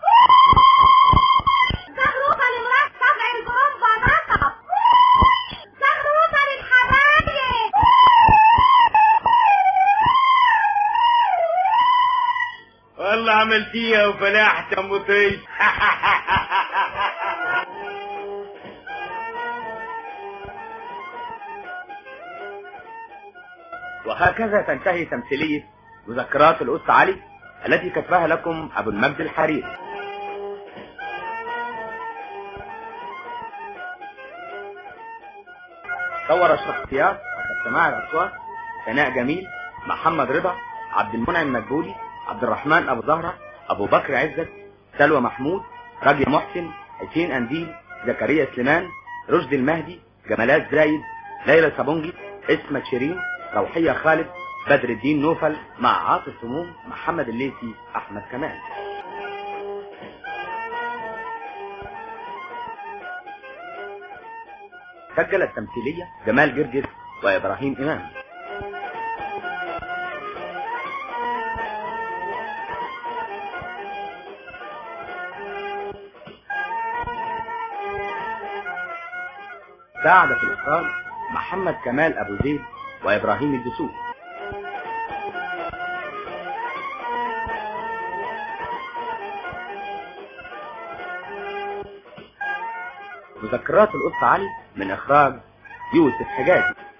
زغروطة لمرات سبع البرومبا نصب زغروطة للحبايب عملتيها وفلاحت يا مطيش وهكذا تنتهي تمثيلية مذكرات الأس علي التي كتبها لكم أبو المجد الحريري صور الشخصيات وقد سماع الأصوات سناء جميل محمد رضا عبد المنعم مدبولي عبد الرحمن أبو زهرة أبو بكر عزت سلوى محمود راجية محسن حسين أنديل زكريا سليمان رشدي المهدي جمالات زايد ليلى صابونجي اسمة شيرين روحية خالد بدر الدين نوفل مع عاطف سموم محمد الليثي أحمد كمال سجل التمثيلية جمال جرجس وإبراهيم إمام ساعد في الإخراج محمد كمال أبو زيد وإبراهيم الدسوق مذكرات القدس علي من إخراج يوسف حجازي